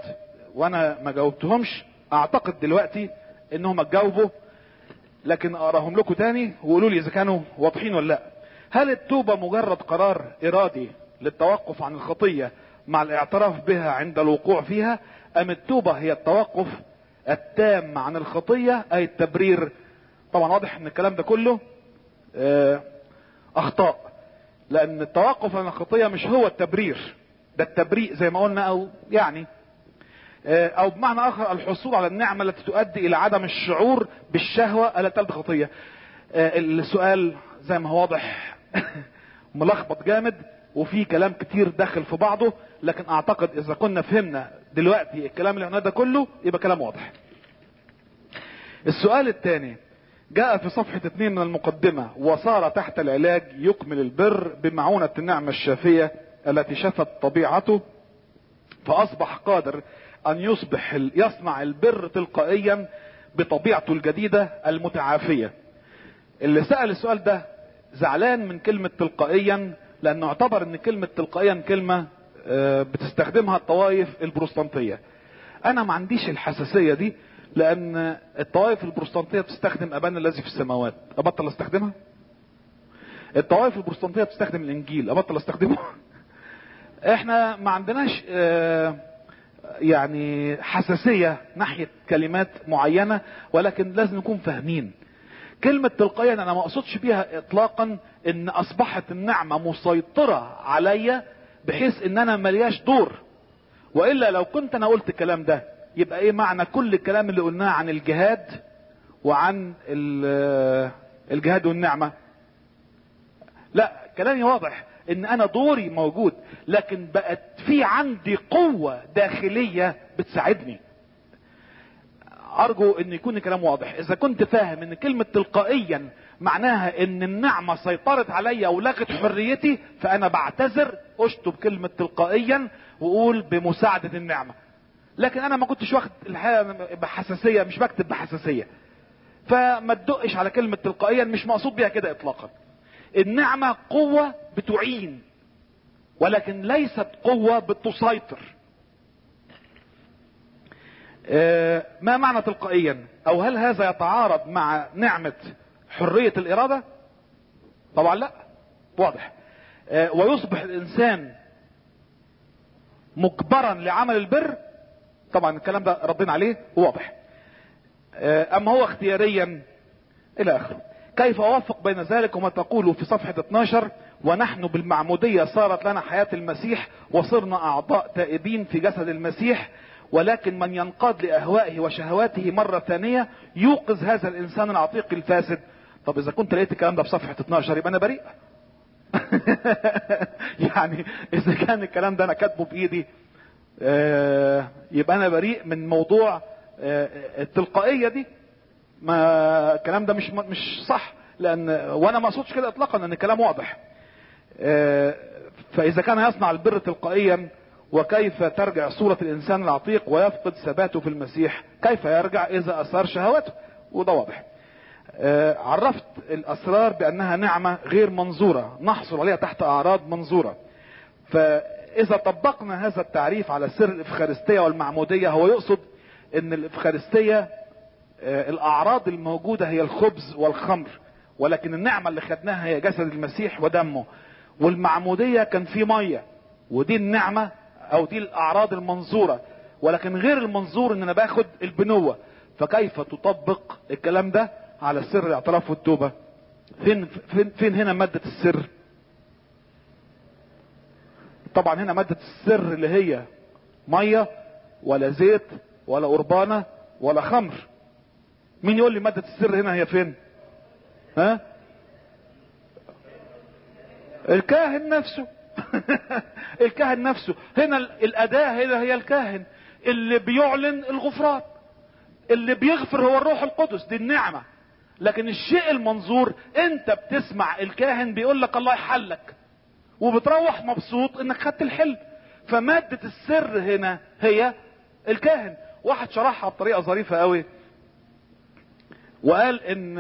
وانا ما جاوبتهمش اعتقد دلوقتي انهم اتجاوبوا لكن اقراهم لكم تاني وقولوا لي اذا كانوا واضحين ولا لا هل التوبة مجرد قرار ارادي للتوقف عن الخطية مع الاعتراف بها عند الوقوع فيها ام التوبة هي التوقف التام عن الخطية اي التبرير طبعا واضح ان الكلام ده كله اه اخطاء لان التوقف عن الخطية مش هو التبرير ده التبريء زي ما قلنا او يعني اه او بمعنى اخر الحصول على النعمة التي تؤدي الى عدم الشعور بالشهوة التي تلد خطية اه السؤال زي ما هو واضح ملخبط جامد وفي كلام كتير داخل في بعضه لكن اعتقد اذا كنا فهمنا دلوقتي الكلام اللي قلناه ده كله يبقى كلام واضح السؤال الثاني جاء في صفحة اثنين من المقدمة وصار تحت العلاج يكمل البر بمعونة النعمة الشافية التي شفت طبيعته فاصبح قادر ان يصبح يصنع البر تلقائيا بطبيعته الجديدة المتعافية اللي سأل السؤال ده زعلان من كلمة تلقائيا لانه اعتبر ان كلمة تلقائيا كلمة بتستخدمها الطوائف البروستانتية انا ما عنديش الحساسية دي لان الطوائف البروستانتية بتستخدم ابانا الذي في السماوات ابطل استخدمها الطوائف البروستانتية بتستخدم الانجيل ابطل استخدمه احنا ما عندناش يعني حساسية ناحية كلمات معينة ولكن لازم نكون فاهمين كلمة تلقائيا انا ما اقصدش بيها اطلاقا ان اصبحت النعمة مسيطرة عليا بحيث ان انا ملياش دور والا لو كنت انا قلت الكلام ده يبقى ايه معنى كل الكلام اللي قلناه عن الجهاد وعن الجهاد والنعمة لا كلامي واضح ان انا دوري موجود لكن بقت في عندي قوة داخلية بتساعدني ارجو ان يكون الكلام واضح اذا كنت فاهم ان كلمة تلقائيا معناها ان النعمة سيطرت عليا ولغت حريتي فانا بعتذر اشطب كلمة تلقائيا واقول بمساعدة النعمة لكن انا ما كنتش واخد الحقيقة بحساسية مش بكتب بحساسية فما تدقش على كلمة تلقائيا مش مقصود بيها كده اطلاقا النعمة قوة بتعين ولكن ليست قوة بتسيطر ما معنى تلقائيا او هل هذا يتعارض مع نعمة حرية الارادة طبعا لا واضح ويصبح الانسان مجبرا لعمل البر طبعا الكلام ده ردينا عليه واضح اما هو اختياريا الى اخره كيف اوفق بين ذلك وما تقوله في صفحة 12 ونحن بالمعمودية صارت لنا حياة المسيح وصرنا اعضاء تائبين في جسد المسيح ولكن من ينقاد لاهوائه وشهواته مرة ثانية يوقظ هذا الانسان العتيق الفاسد طب اذا كنت لقيت الكلام ده في صفحة 12 يبقى انا بريء يعني اذا كان الكلام ده انا كاتبه بايدي آه يبقى انا بريء من موضوع آه التلقائية دي ما الكلام ده مش مش صح لان وانا ما اقصدش كده اطلاقا ان الكلام واضح آه فاذا كان يصنع البر تلقائيا وكيف ترجع صورة الانسان العتيق ويفقد ثباته في المسيح كيف يرجع اذا اثار شهواته وده واضح آه عرفت الاسرار بانها نعمة غير منظورة نحصل عليها تحت اعراض منظورة فاذا طبقنا هذا التعريف على سر الافخارستية والمعمودية هو يقصد ان الافخارستية آه الاعراض الموجودة هي الخبز والخمر ولكن النعمة اللي خدناها هي جسد المسيح ودمه والمعمودية كان في مية ودي النعمة او دي الاعراض المنظورة ولكن غير المنظور ان انا باخد البنوة فكيف تطبق الكلام ده على سر الاعتراف والتوبة فين, فين, فين هنا مادة السر طبعا هنا مادة السر اللي هي مية ولا زيت ولا قربانة ولا خمر مين يقول لي مادة السر هنا هي فين ها الكاهن نفسه الكاهن نفسه هنا الاداة هنا هي الكاهن اللي بيعلن الغفران اللي بيغفر هو الروح القدس دي النعمة لكن الشيء المنظور انت بتسمع الكاهن بيقول لك الله يحلك وبتروح مبسوط انك خدت الحل فمادة السر هنا هي الكاهن واحد شرحها بطريقة ظريفة قوي وقال ان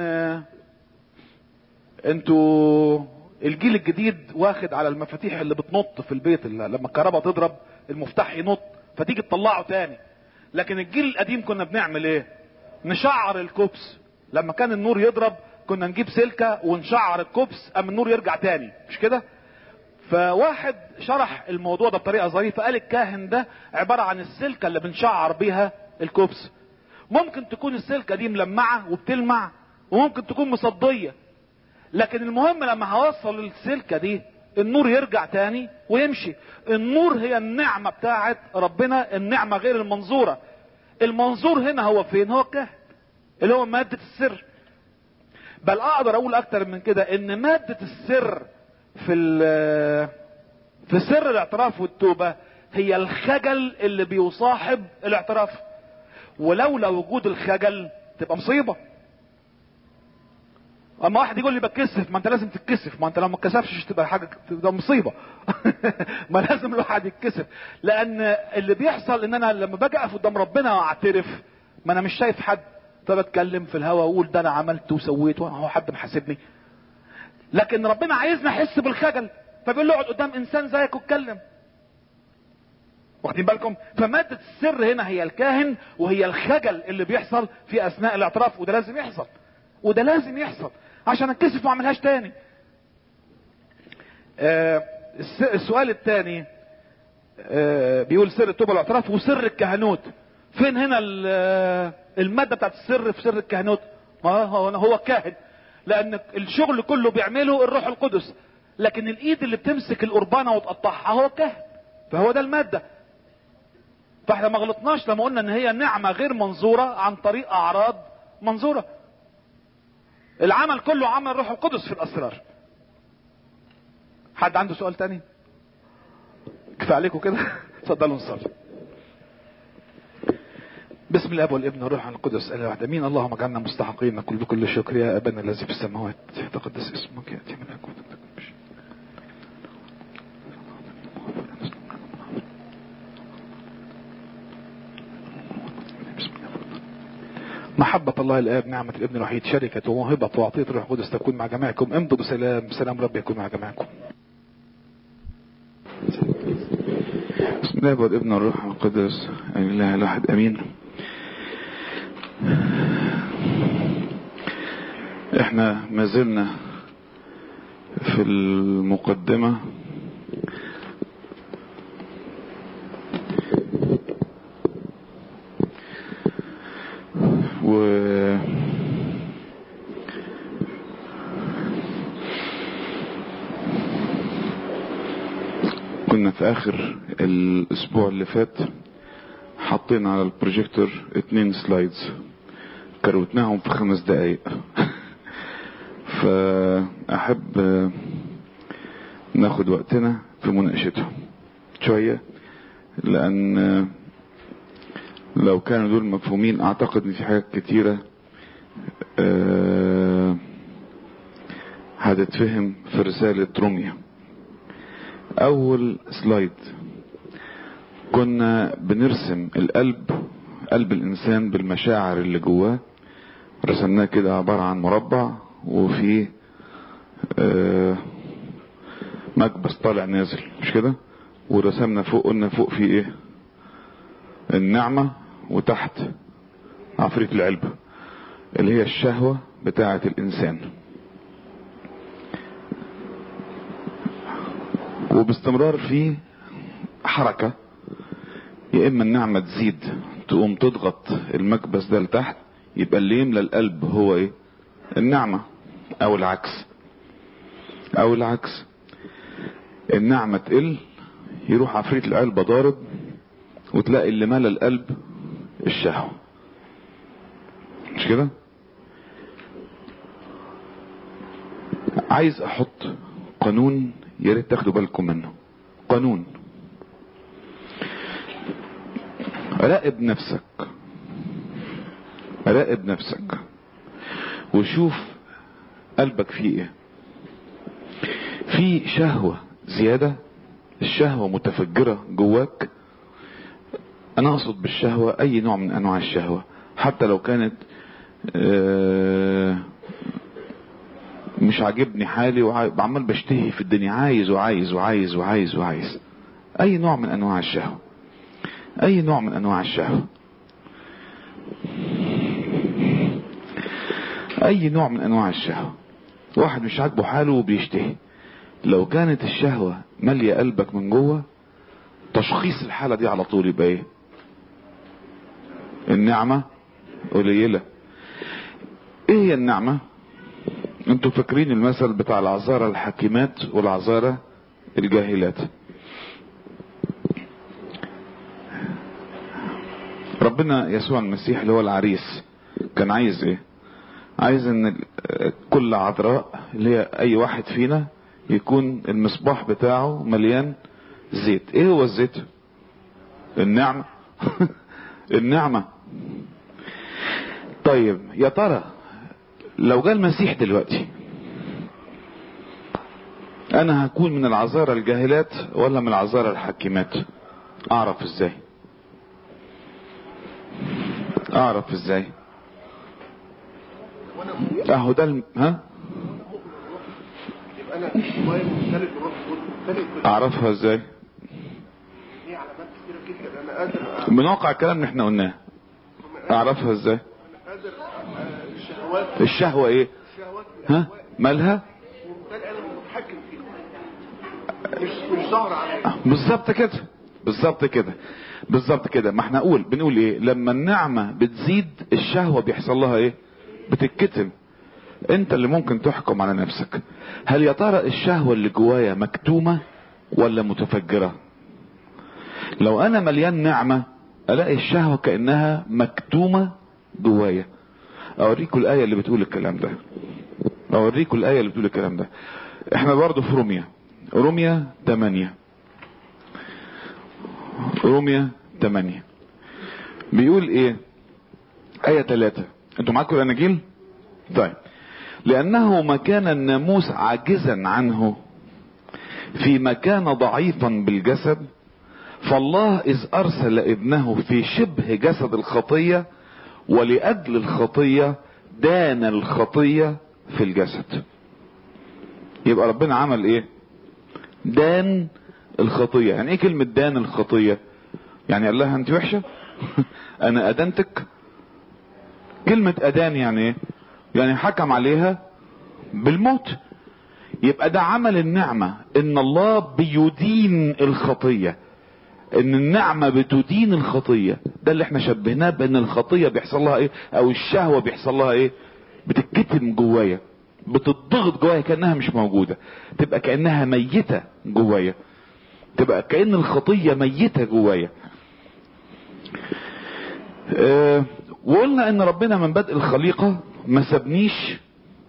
انتوا الجيل الجديد واخد على المفاتيح اللي بتنط في البيت اللي لما الكهرباء تضرب المفتاح ينط فتيجي تطلعه تاني لكن الجيل القديم كنا بنعمل ايه نشعر الكوبس لما كان النور يضرب كنا نجيب سلكة ونشعر الكوبس اما النور يرجع تاني مش كده فواحد شرح الموضوع ده بطريقة ظريفة قال الكاهن ده عبارة عن السلكة اللي بنشعر بيها الكوبس ممكن تكون السلكة دي ملمعة وبتلمع وممكن تكون مصدية لكن المهم لما هوصل السلكة دي النور يرجع تاني ويمشي النور هي النعمة بتاعت ربنا النعمة غير المنظورة المنظور هنا هو فين هو الكاهن اللي هو مادة السر بل اقدر اقول اكتر من كده ان مادة السر في في سر الاعتراف والتوبة هي الخجل اللي بيصاحب الاعتراف ولولا وجود الخجل تبقى مصيبة اما واحد يقول لي بتكسف ما انت لازم تتكسف ما انت لو ما اتكسفش تبقى حاجه تبقى مصيبه ما لازم الواحد يتكسف لان اللي بيحصل ان انا لما باجي اقف قدام ربنا واعترف ما انا مش شايف حد فبتكلم في الهوا واقول ده انا عملت وسويت هو حد محاسبني لكن ربنا عايزنا احس بالخجل فبيقول له اقعد قدام انسان زيك واتكلم واخدين بالكم فمادة السر هنا هي الكاهن وهي الخجل اللي بيحصل في اثناء الاعتراف وده لازم يحصل وده لازم يحصل عشان اتكسف ما اعملهاش تاني آه السؤال الثاني آه بيقول سر التوبه والاعتراف وسر الكهنوت فين هنا الماده بتاعت السر في سر الكهنوت ما هو هو الكاهن لان الشغل كله بيعمله الروح القدس لكن الايد اللي بتمسك القربانه وتقطعها هو الكاهن فهو ده الماده فاحنا ما غلطناش لما قلنا ان هي نعمه غير منظوره عن طريق اعراض منظوره العمل كله عمل الروح القدس في الاسرار حد عنده سؤال تاني كفايه عليكم كده اتفضلوا نصلي بسم الله والابن والروح القدس اله واحد امين اللهم اجعلنا مستحقين نقول بكل شكر يا ابانا الذي في السماوات تقدس اسمك ياتي ملكوتك محبة الله الآب نعمة الابن الوحيد شركة وموهبة وعطية الروح القدس تكون مع جميعكم امضوا بسلام سلام رب يكون مع جميعكم بسم الله والابن والروح القدس الاله الواحد امين احنا ما زلنا في المقدمة و كنا في اخر الاسبوع اللي فات حطينا على البروجيكتور اتنين سلايدز كروتناهم في خمس دقايق فاحب ناخد وقتنا في مناقشتهم شوية لان لو كانوا دول مفهومين اعتقد ان في حاجات كتيرة أه هتتفهم في رسالة روميا اول سلايد كنا بنرسم القلب قلب الانسان بالمشاعر اللي جواه رسمناه كده عبارة عن مربع وفي أه مكبس طالع نازل مش كده ورسمنا فوق قلنا فوق في ايه النعمة وتحت عفريت العلبة اللي هي الشهوة بتاعة الانسان وباستمرار في حركة يا اما النعمة تزيد تقوم تضغط المكبس ده لتحت يبقى اللي يملى القلب هو ايه النعمة او العكس او العكس النعمة تقل يروح عفريت العلبة ضارب وتلاقي اللي ملى القلب الشهوة مش كده عايز احط قانون يا ريت تاخدوا بالكم منه قانون راقب نفسك راقب نفسك وشوف قلبك فيه ايه في شهوة زيادة الشهوة متفجرة جواك انا اقصد بالشهوة اي نوع من انواع الشهوة حتى لو كانت مش عاجبني حالي وعمال بشتهي في الدنيا عايز وعايز وعايز وعايز وعايز اي نوع من انواع الشهوة اي نوع من انواع الشهوة اي نوع من انواع الشهوة واحد مش عاجبه حاله وبيشتهي لو كانت الشهوة مالية قلبك من جوه تشخيص الحالة دي على طول يبقى ايه النعمة قليلة ايه هي النعمة انتوا فاكرين المثل بتاع العذارى الحكيمات والعذارى الجاهلات ربنا يسوع المسيح اللي هو العريس كان عايز ايه عايز ان كل عذراء اللي هي اي واحد فينا يكون المصباح بتاعه مليان زيت ايه هو الزيت النعمة النعمة طيب يا ترى لو جاء المسيح دلوقتي انا هكون من العذارى الجاهلات ولا من العذارى الحكيمات اعرف ازاي اعرف ازاي اهو ده الم... ها يبقى انا شويه مختلف الروح مختلف اعرفها ازاي في علامات كتيره جدا انا قادر من واقع الكلام اللي احنا قلناه اعرفها ازاي انا قادر آه، الشهوات الشهوة ايه الشهوات ها مالها وبالتالي انا متحكم فيها مش مش ظاهر عليا بالظبط كده بالظبط كده بالظبط كده ما احنا نقول بنقول ايه لما النعمة بتزيد الشهوة بيحصل لها ايه بتتكتم انت اللي ممكن تحكم على نفسك هل يا ترى الشهوة اللي جوايا مكتومة ولا متفجرة لو انا مليان نعمة الاقي الشهوة كأنها مكتومة جوايا اوريكم الاية اللي بتقول الكلام ده اوريكم الاية اللي بتقول الكلام ده احنا برضو في روميا روميا 8 روميا 8 بيقول ايه آية 3 انتوا معاكم الاناجيل طيب لانه ما كان الناموس عاجزا عنه فيما كان ضعيفا بالجسد فالله اذ ارسل ابنه في شبه جسد الخطية ولاجل الخطية دان الخطية في الجسد يبقى ربنا عمل ايه دان الخطية يعني ايه كلمة دان الخطية يعني قال لها انت وحشة انا ادنتك كلمة ادان يعني ايه يعني حكم عليها بالموت يبقى ده عمل النعمة ان الله بيدين الخطية ان النعمة بتدين الخطية ده اللي احنا شبهناه بان الخطية بيحصل لها ايه او الشهوة بيحصل لها ايه بتتكتم جوايا بتضغط جوايا كانها مش موجودة تبقى كانها ميتة جوايا تبقى كأن الخطية ميتة جوايا أه وقلنا ان ربنا من بدء الخليقة ما سابنيش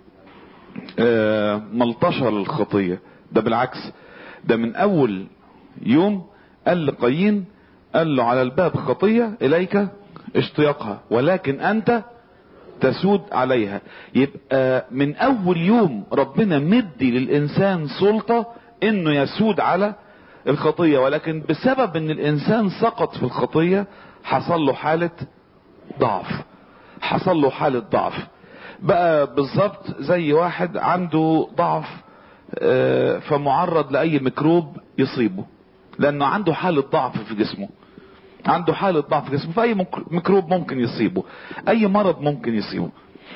أه ملطشة للخطية ده بالعكس ده من اول يوم قال لقايين قال له على الباب خطية اليك اشتياقها ولكن انت تسود عليها يبقى من اول يوم ربنا مدي للانسان سلطة انه يسود على الخطية ولكن بسبب ان الانسان سقط في الخطية حصل له حالة ضعف حصل له حالة ضعف بقى بالظبط زي واحد عنده ضعف آه، فمعرض لأي ميكروب يصيبه لأنه عنده حالة ضعف في جسمه عنده حالة ضعف في جسمه فأي مك- ميكروب ممكن يصيبه أي مرض ممكن يصيبه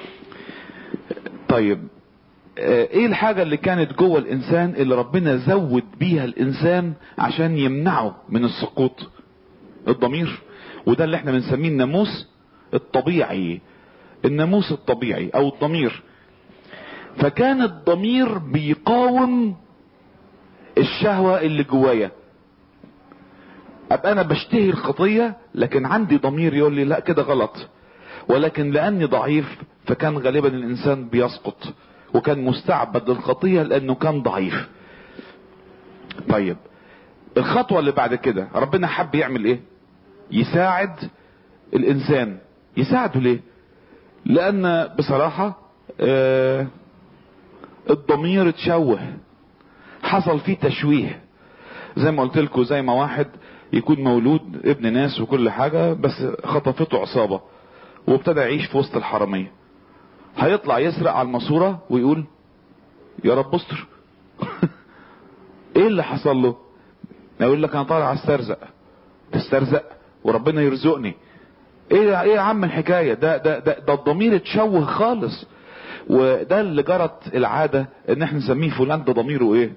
طيب آه، ايه الحاجة اللي كانت جوه الانسان اللي ربنا زود بيها الانسان عشان يمنعه من السقوط الضمير وده اللي احنا بنسميه الناموس الطبيعي الناموس الطبيعي او الضمير فكان الضمير بيقاوم الشهوة اللي جوايا ابقى انا بشتهي الخطية لكن عندي ضمير يقول لي لا كده غلط ولكن لاني ضعيف فكان غالبا الانسان بيسقط وكان مستعبد للخطية لانه كان ضعيف طيب الخطوة اللي بعد كده ربنا حب يعمل ايه يساعد الانسان يساعده ليه لان بصراحة آه الضمير اتشوه حصل فيه تشويه زي ما قلت لكم زي ما واحد يكون مولود ابن ناس وكل حاجة بس خطفته عصابة وابتدى يعيش في وسط الحرامية هيطلع يسرق على الماسورة ويقول يا رب استر ايه اللي حصل له يقول لك انا طالع استرزق تسترزق وربنا يرزقني ايه ايه يا عم الحكايه ده ده ده, ده الضمير اتشوه خالص وده اللي جرت العادة ان احنا نسميه فلان ده ضميره ايه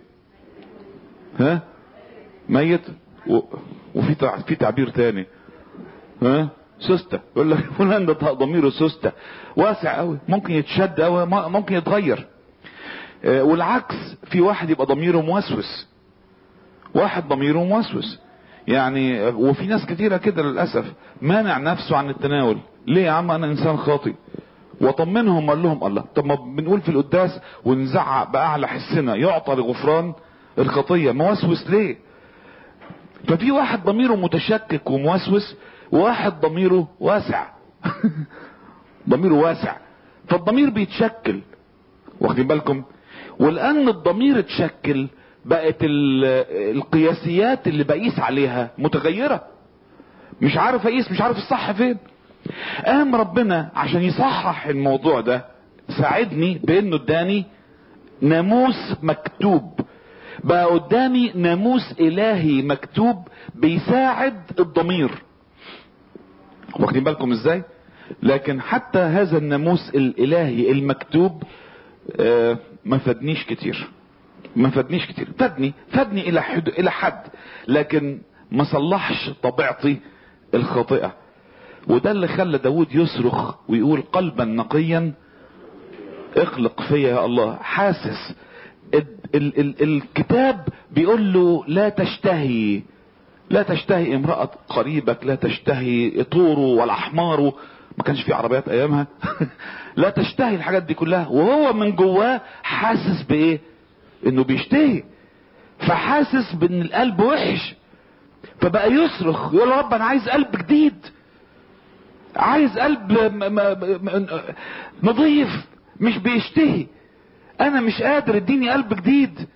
ها ميت و... وفي تع... في تعبير تاني ها سوستة يقول لك فلان ده ضميره سوستة واسع قوي ممكن يتشد قوي ممكن يتغير آه، والعكس في واحد يبقى ضميره موسوس واحد ضميره موسوس يعني وفي ناس كتيرة كده للأسف مانع نفسه عن التناول ليه يا عم أنا إنسان خاطئ وطمنهم قال لهم الله طب ما بنقول في القداس ونزعق بأعلى حسنا يعطى لغفران الخطية موسوس ليه ففي واحد ضميره متشكك وموسوس وواحد ضميره واسع ضميره واسع فالضمير بيتشكل واخدين بالكم ولان الضمير اتشكل بقت ال- القياسيات اللي بقيس عليها متغيرة مش عارف اقيس مش عارف الصح فين قام ربنا عشان يصحح الموضوع ده ساعدني بانه اداني ناموس مكتوب بقى قدامي ناموس الهي مكتوب بيساعد الضمير واخدين بالكم ازاي لكن حتى هذا الناموس الالهي المكتوب آه، ما فادنيش كتير ما فادنيش كتير فادني فادني الى حد الى حد لكن ما صلحش طبيعتي الخاطئه وده اللي خلى داود يصرخ ويقول قلبا نقيا اخلق فيا يا الله حاسس ال ال ال الكتاب بيقول له لا تشتهي لا تشتهي امرأة قريبك لا تشتهي طوره ولا حماره ما كانش في عربيات ايامها لا تشتهي الحاجات دي كلها وهو من جواه حاسس بايه انه بيشتهي فحاسس بان القلب وحش فبقى يصرخ يقول يا رب انا عايز قلب جديد عايز قلب م- م- م- نظيف مش بيشتهي انا مش قادر اديني قلب جديد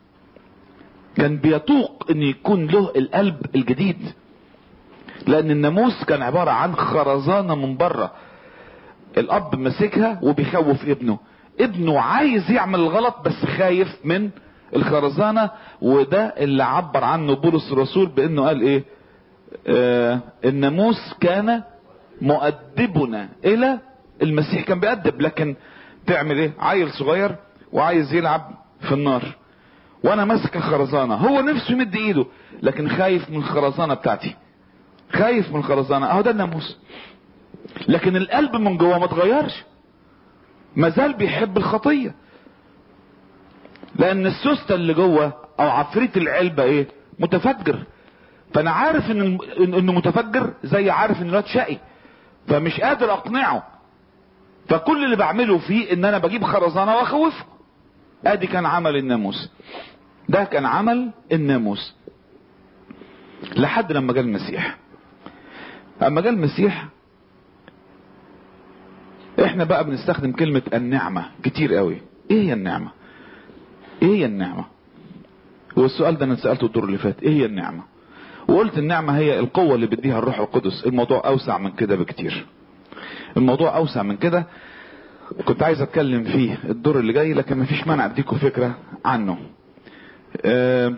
كان بيتوق ان يكون له القلب الجديد لان الناموس كان عبارة عن خرزانة من بره الاب ماسكها وبيخوف ابنه ابنه عايز يعمل الغلط بس خايف من الخرزانة وده اللي عبر عنه بولس الرسول بانه قال ايه آه الناموس كان مؤدبنا الى المسيح كان بيأدب لكن تعمل ايه عيل صغير وعايز يلعب في النار وانا ماسك الخرزانة هو نفسه يمد ايده لكن خايف من الخرزانة بتاعتي خايف من الخرزانة اهو ده الناموس لكن القلب من جوه ما اتغيرش ما زال بيحب الخطية لان السوستة اللي جوه او عفريت العلبة ايه متفجر فانا عارف ان الم- إن- انه متفجر زي عارف ان الواد شقي فمش قادر اقنعه فكل اللي بعمله فيه ان انا بجيب خرزانة واخوفه ادي كان عمل الناموس ده كان عمل الناموس لحد لما جاء المسيح اما جاء المسيح احنا بقى بنستخدم كلمة النعمة كتير قوي ايه هي النعمة ايه هي النعمة والسؤال ده انا سألته الدور اللي فات ايه هي النعمة وقلت النعمة هي القوة اللي بيديها الروح القدس الموضوع اوسع من كده بكتير الموضوع اوسع من كده كنت عايز اتكلم فيه الدور اللي جاي لكن مفيش مانع اديكم فكرة عنه آه،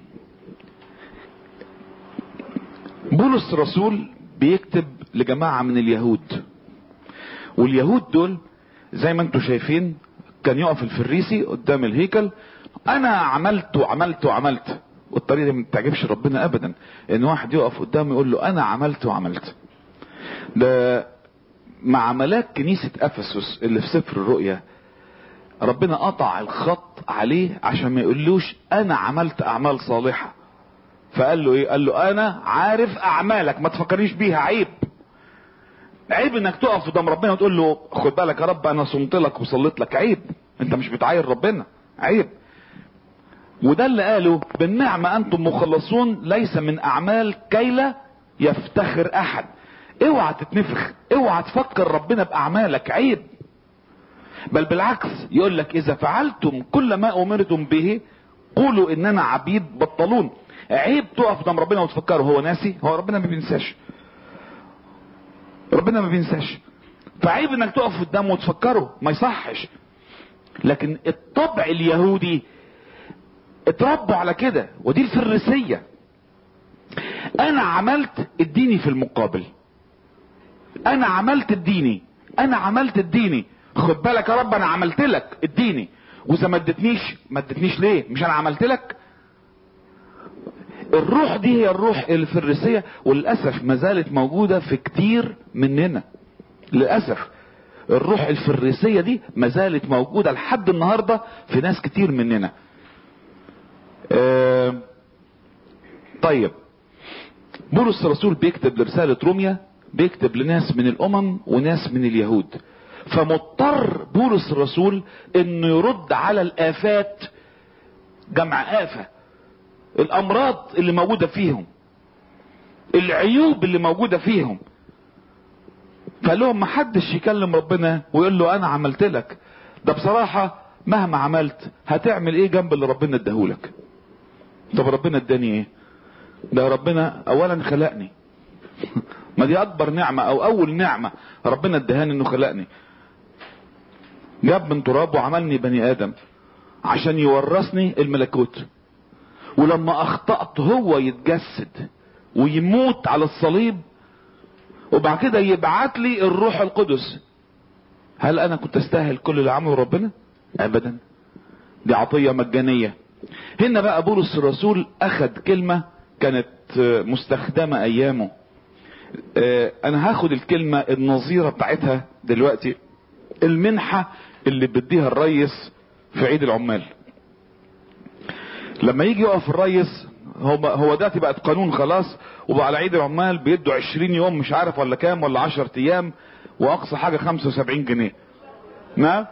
بولس الرسول بيكتب لجماعة من اليهود واليهود دول زي ما انتم شايفين كان يقف الفريسي قدام الهيكل انا عملت وعملت وعملت والطريقه دي ما بتعجبش ربنا ابدا ان واحد يقف قدامه يقول له انا عملت وعملت ده مع ملاك كنيسة افسس اللي في سفر الرؤيا ربنا قطع الخط عليه عشان ما يقولوش انا عملت اعمال صالحة فقال له ايه قال له انا عارف اعمالك ما تفكرنيش بيها عيب عيب انك تقف قدام ربنا وتقول له خد بالك يا رب انا صمت لك وصليت لك عيب انت مش بتعاير ربنا عيب وده اللي قاله بالنعمة انتم مخلصون ليس من اعمال كي لا يفتخر احد اوعى تتنفخ اوعى تفكر ربنا باعمالك عيب بل بالعكس يقول لك اذا فعلتم كل ما امرتم به قولوا اننا عبيد بطلون عيب تقف قدام ربنا وتفكره هو ناسي هو ربنا ما بينساش ربنا ما بينساش فعيب انك تقف قدامه وتفكره ما يصحش لكن الطبع اليهودي اتربوا على كده ودي الفريسية انا عملت اديني في المقابل انا عملت اديني انا عملت اديني خد بالك يا رب انا عملت لك اديني واذا ما ادتنيش ما ادتنيش ليه مش انا عملت لك الروح دي هي الروح الفريسية وللأسف ما زالت موجودة في كتير مننا للأسف الروح الفريسية دي ما زالت موجودة لحد النهاردة في ناس كتير مننا آه طيب بولس الرسول بيكتب لرسالة روميا بيكتب لناس من الامم وناس من اليهود فمضطر بولس الرسول انه يرد على الافات جمع افة الامراض اللي موجودة فيهم العيوب اللي موجودة فيهم فقال لهم محدش يكلم ربنا ويقول له انا عملت لك ده بصراحة مهما عملت هتعمل ايه جنب اللي ربنا اداهولك طب ربنا اداني ايه ده ربنا اولا خلقني ما دي اكبر نعمة او اول نعمة ربنا ادهاني انه خلقني جاب من تراب وعملني بني ادم عشان يورثني الملكوت ولما اخطأت هو يتجسد ويموت على الصليب وبعد كده يبعت لي الروح القدس هل انا كنت استاهل كل اللي عمله ربنا ابدا دي عطية مجانية هنا بقى بولس الرسول اخد كلمة كانت مستخدمة ايامه انا هاخد الكلمة النظيرة بتاعتها دلوقتي المنحة اللي بديها الريس في عيد العمال لما يجي يقف الريس هو هو دلوقتي بقت قانون خلاص وبقى على عيد العمال بيدوا 20 يوم مش عارف ولا كام ولا 10 ايام واقصى حاجه 75 جنيه ما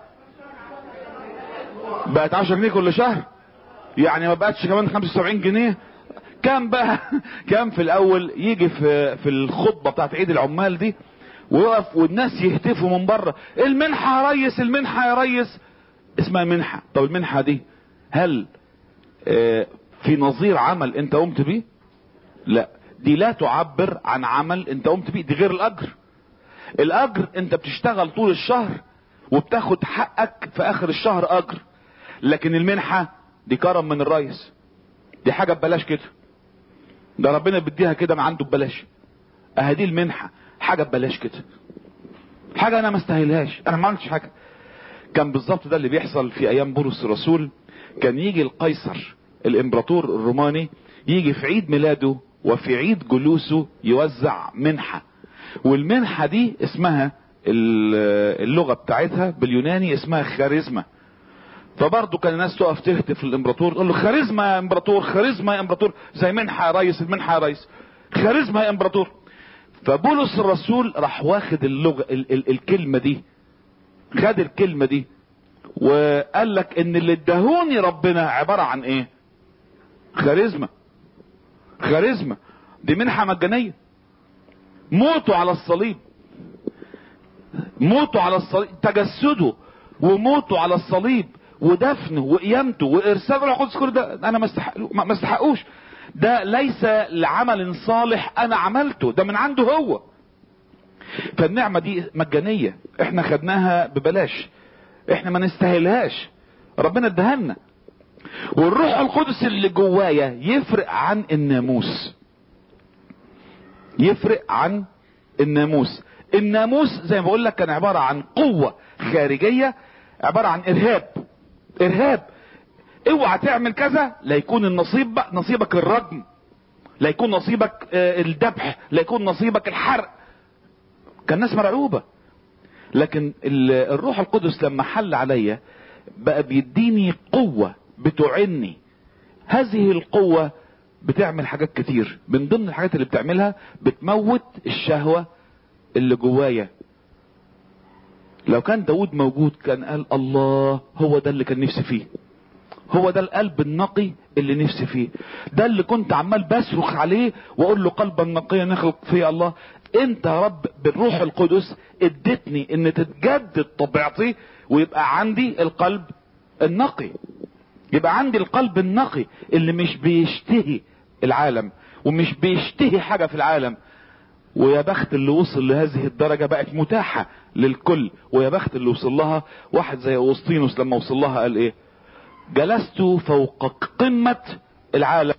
بقت 10 جنيه كل شهر يعني ما بقتش كمان 75 جنيه كام بقى كام في الاول يجي في في الخطبه بتاعت عيد العمال دي ويقف والناس يهتفوا من بره المنحه يا ريس المنحه يا ريس اسمها منحه طب المنحه دي هل اه في نظير عمل انت قمت بيه لا دي لا تعبر عن عمل انت قمت بيه دي غير الاجر الاجر انت بتشتغل طول الشهر وبتاخد حقك في اخر الشهر اجر لكن المنحة دي كرم من الريس دي حاجة ببلاش كده ده ربنا بيديها كده ما عنده ببلاش اهدي المنحة حاجة ببلاش كده حاجة انا ما استاهلهاش انا ما عملتش حاجة كان بالظبط ده اللي بيحصل في ايام بولس الرسول كان يجي القيصر الامبراطور الروماني يجي في عيد ميلاده وفي عيد جلوسه يوزع منحة والمنحة دي اسمها اللغة بتاعتها باليوناني اسمها خاريزما فبرضه كان الناس تقف تهتف للامبراطور تقول له خاريزما يا امبراطور خاريزما يا امبراطور زي منحة يا ريس المنحة يا ريس خاريزما يا امبراطور فبولس الرسول راح واخد اللغة ال ال الكلمة دي خد الكلمة دي وقال لك ان اللي ادهوني ربنا عبارة عن ايه خاريزما خاريزما دي منحة مجانية موتوا على الصليب موتوا على الصليب تجسده وموتوا على الصليب ودفنه وقيامته وارسال الروح القدس كل ده انا ما استحق ما استحقوش ده ليس لعمل صالح انا عملته ده من عنده هو فالنعمة دي مجانية احنا خدناها ببلاش احنا ما نستاهلهاش ربنا ادهنا والروح القدس اللي جوايا يفرق عن الناموس يفرق عن الناموس الناموس زي ما بقول لك كان عبارة عن قوة خارجية عبارة عن ارهاب ارهاب اوعى تعمل كذا لا يكون النصيب نصيبك الرجم لا يكون نصيبك الذبح لا يكون نصيبك الحرق كان الناس مرعوبة لكن الروح القدس لما حل عليا بقى بيديني قوة بتعني هذه القوة بتعمل حاجات كتير من ضمن الحاجات اللي بتعملها بتموت الشهوة اللي جوايا لو كان داود موجود كان قال الله هو ده اللي كان نفسي فيه هو ده القلب النقي اللي نفسي فيه ده اللي كنت عمال بصرخ عليه واقول له قلبا نقيا نخلق فيه الله انت يا رب بالروح القدس اديتني ان تتجدد طبيعتي ويبقى عندي القلب النقي يبقى عندي القلب النقي اللي مش بيشتهي العالم ومش بيشتهي حاجة في العالم ويا بخت اللي وصل لهذه الدرجة بقت متاحة للكل ويا بخت اللي وصل لها واحد زي اوسطينوس لما وصل لها قال ايه جلست فوق قمة العالم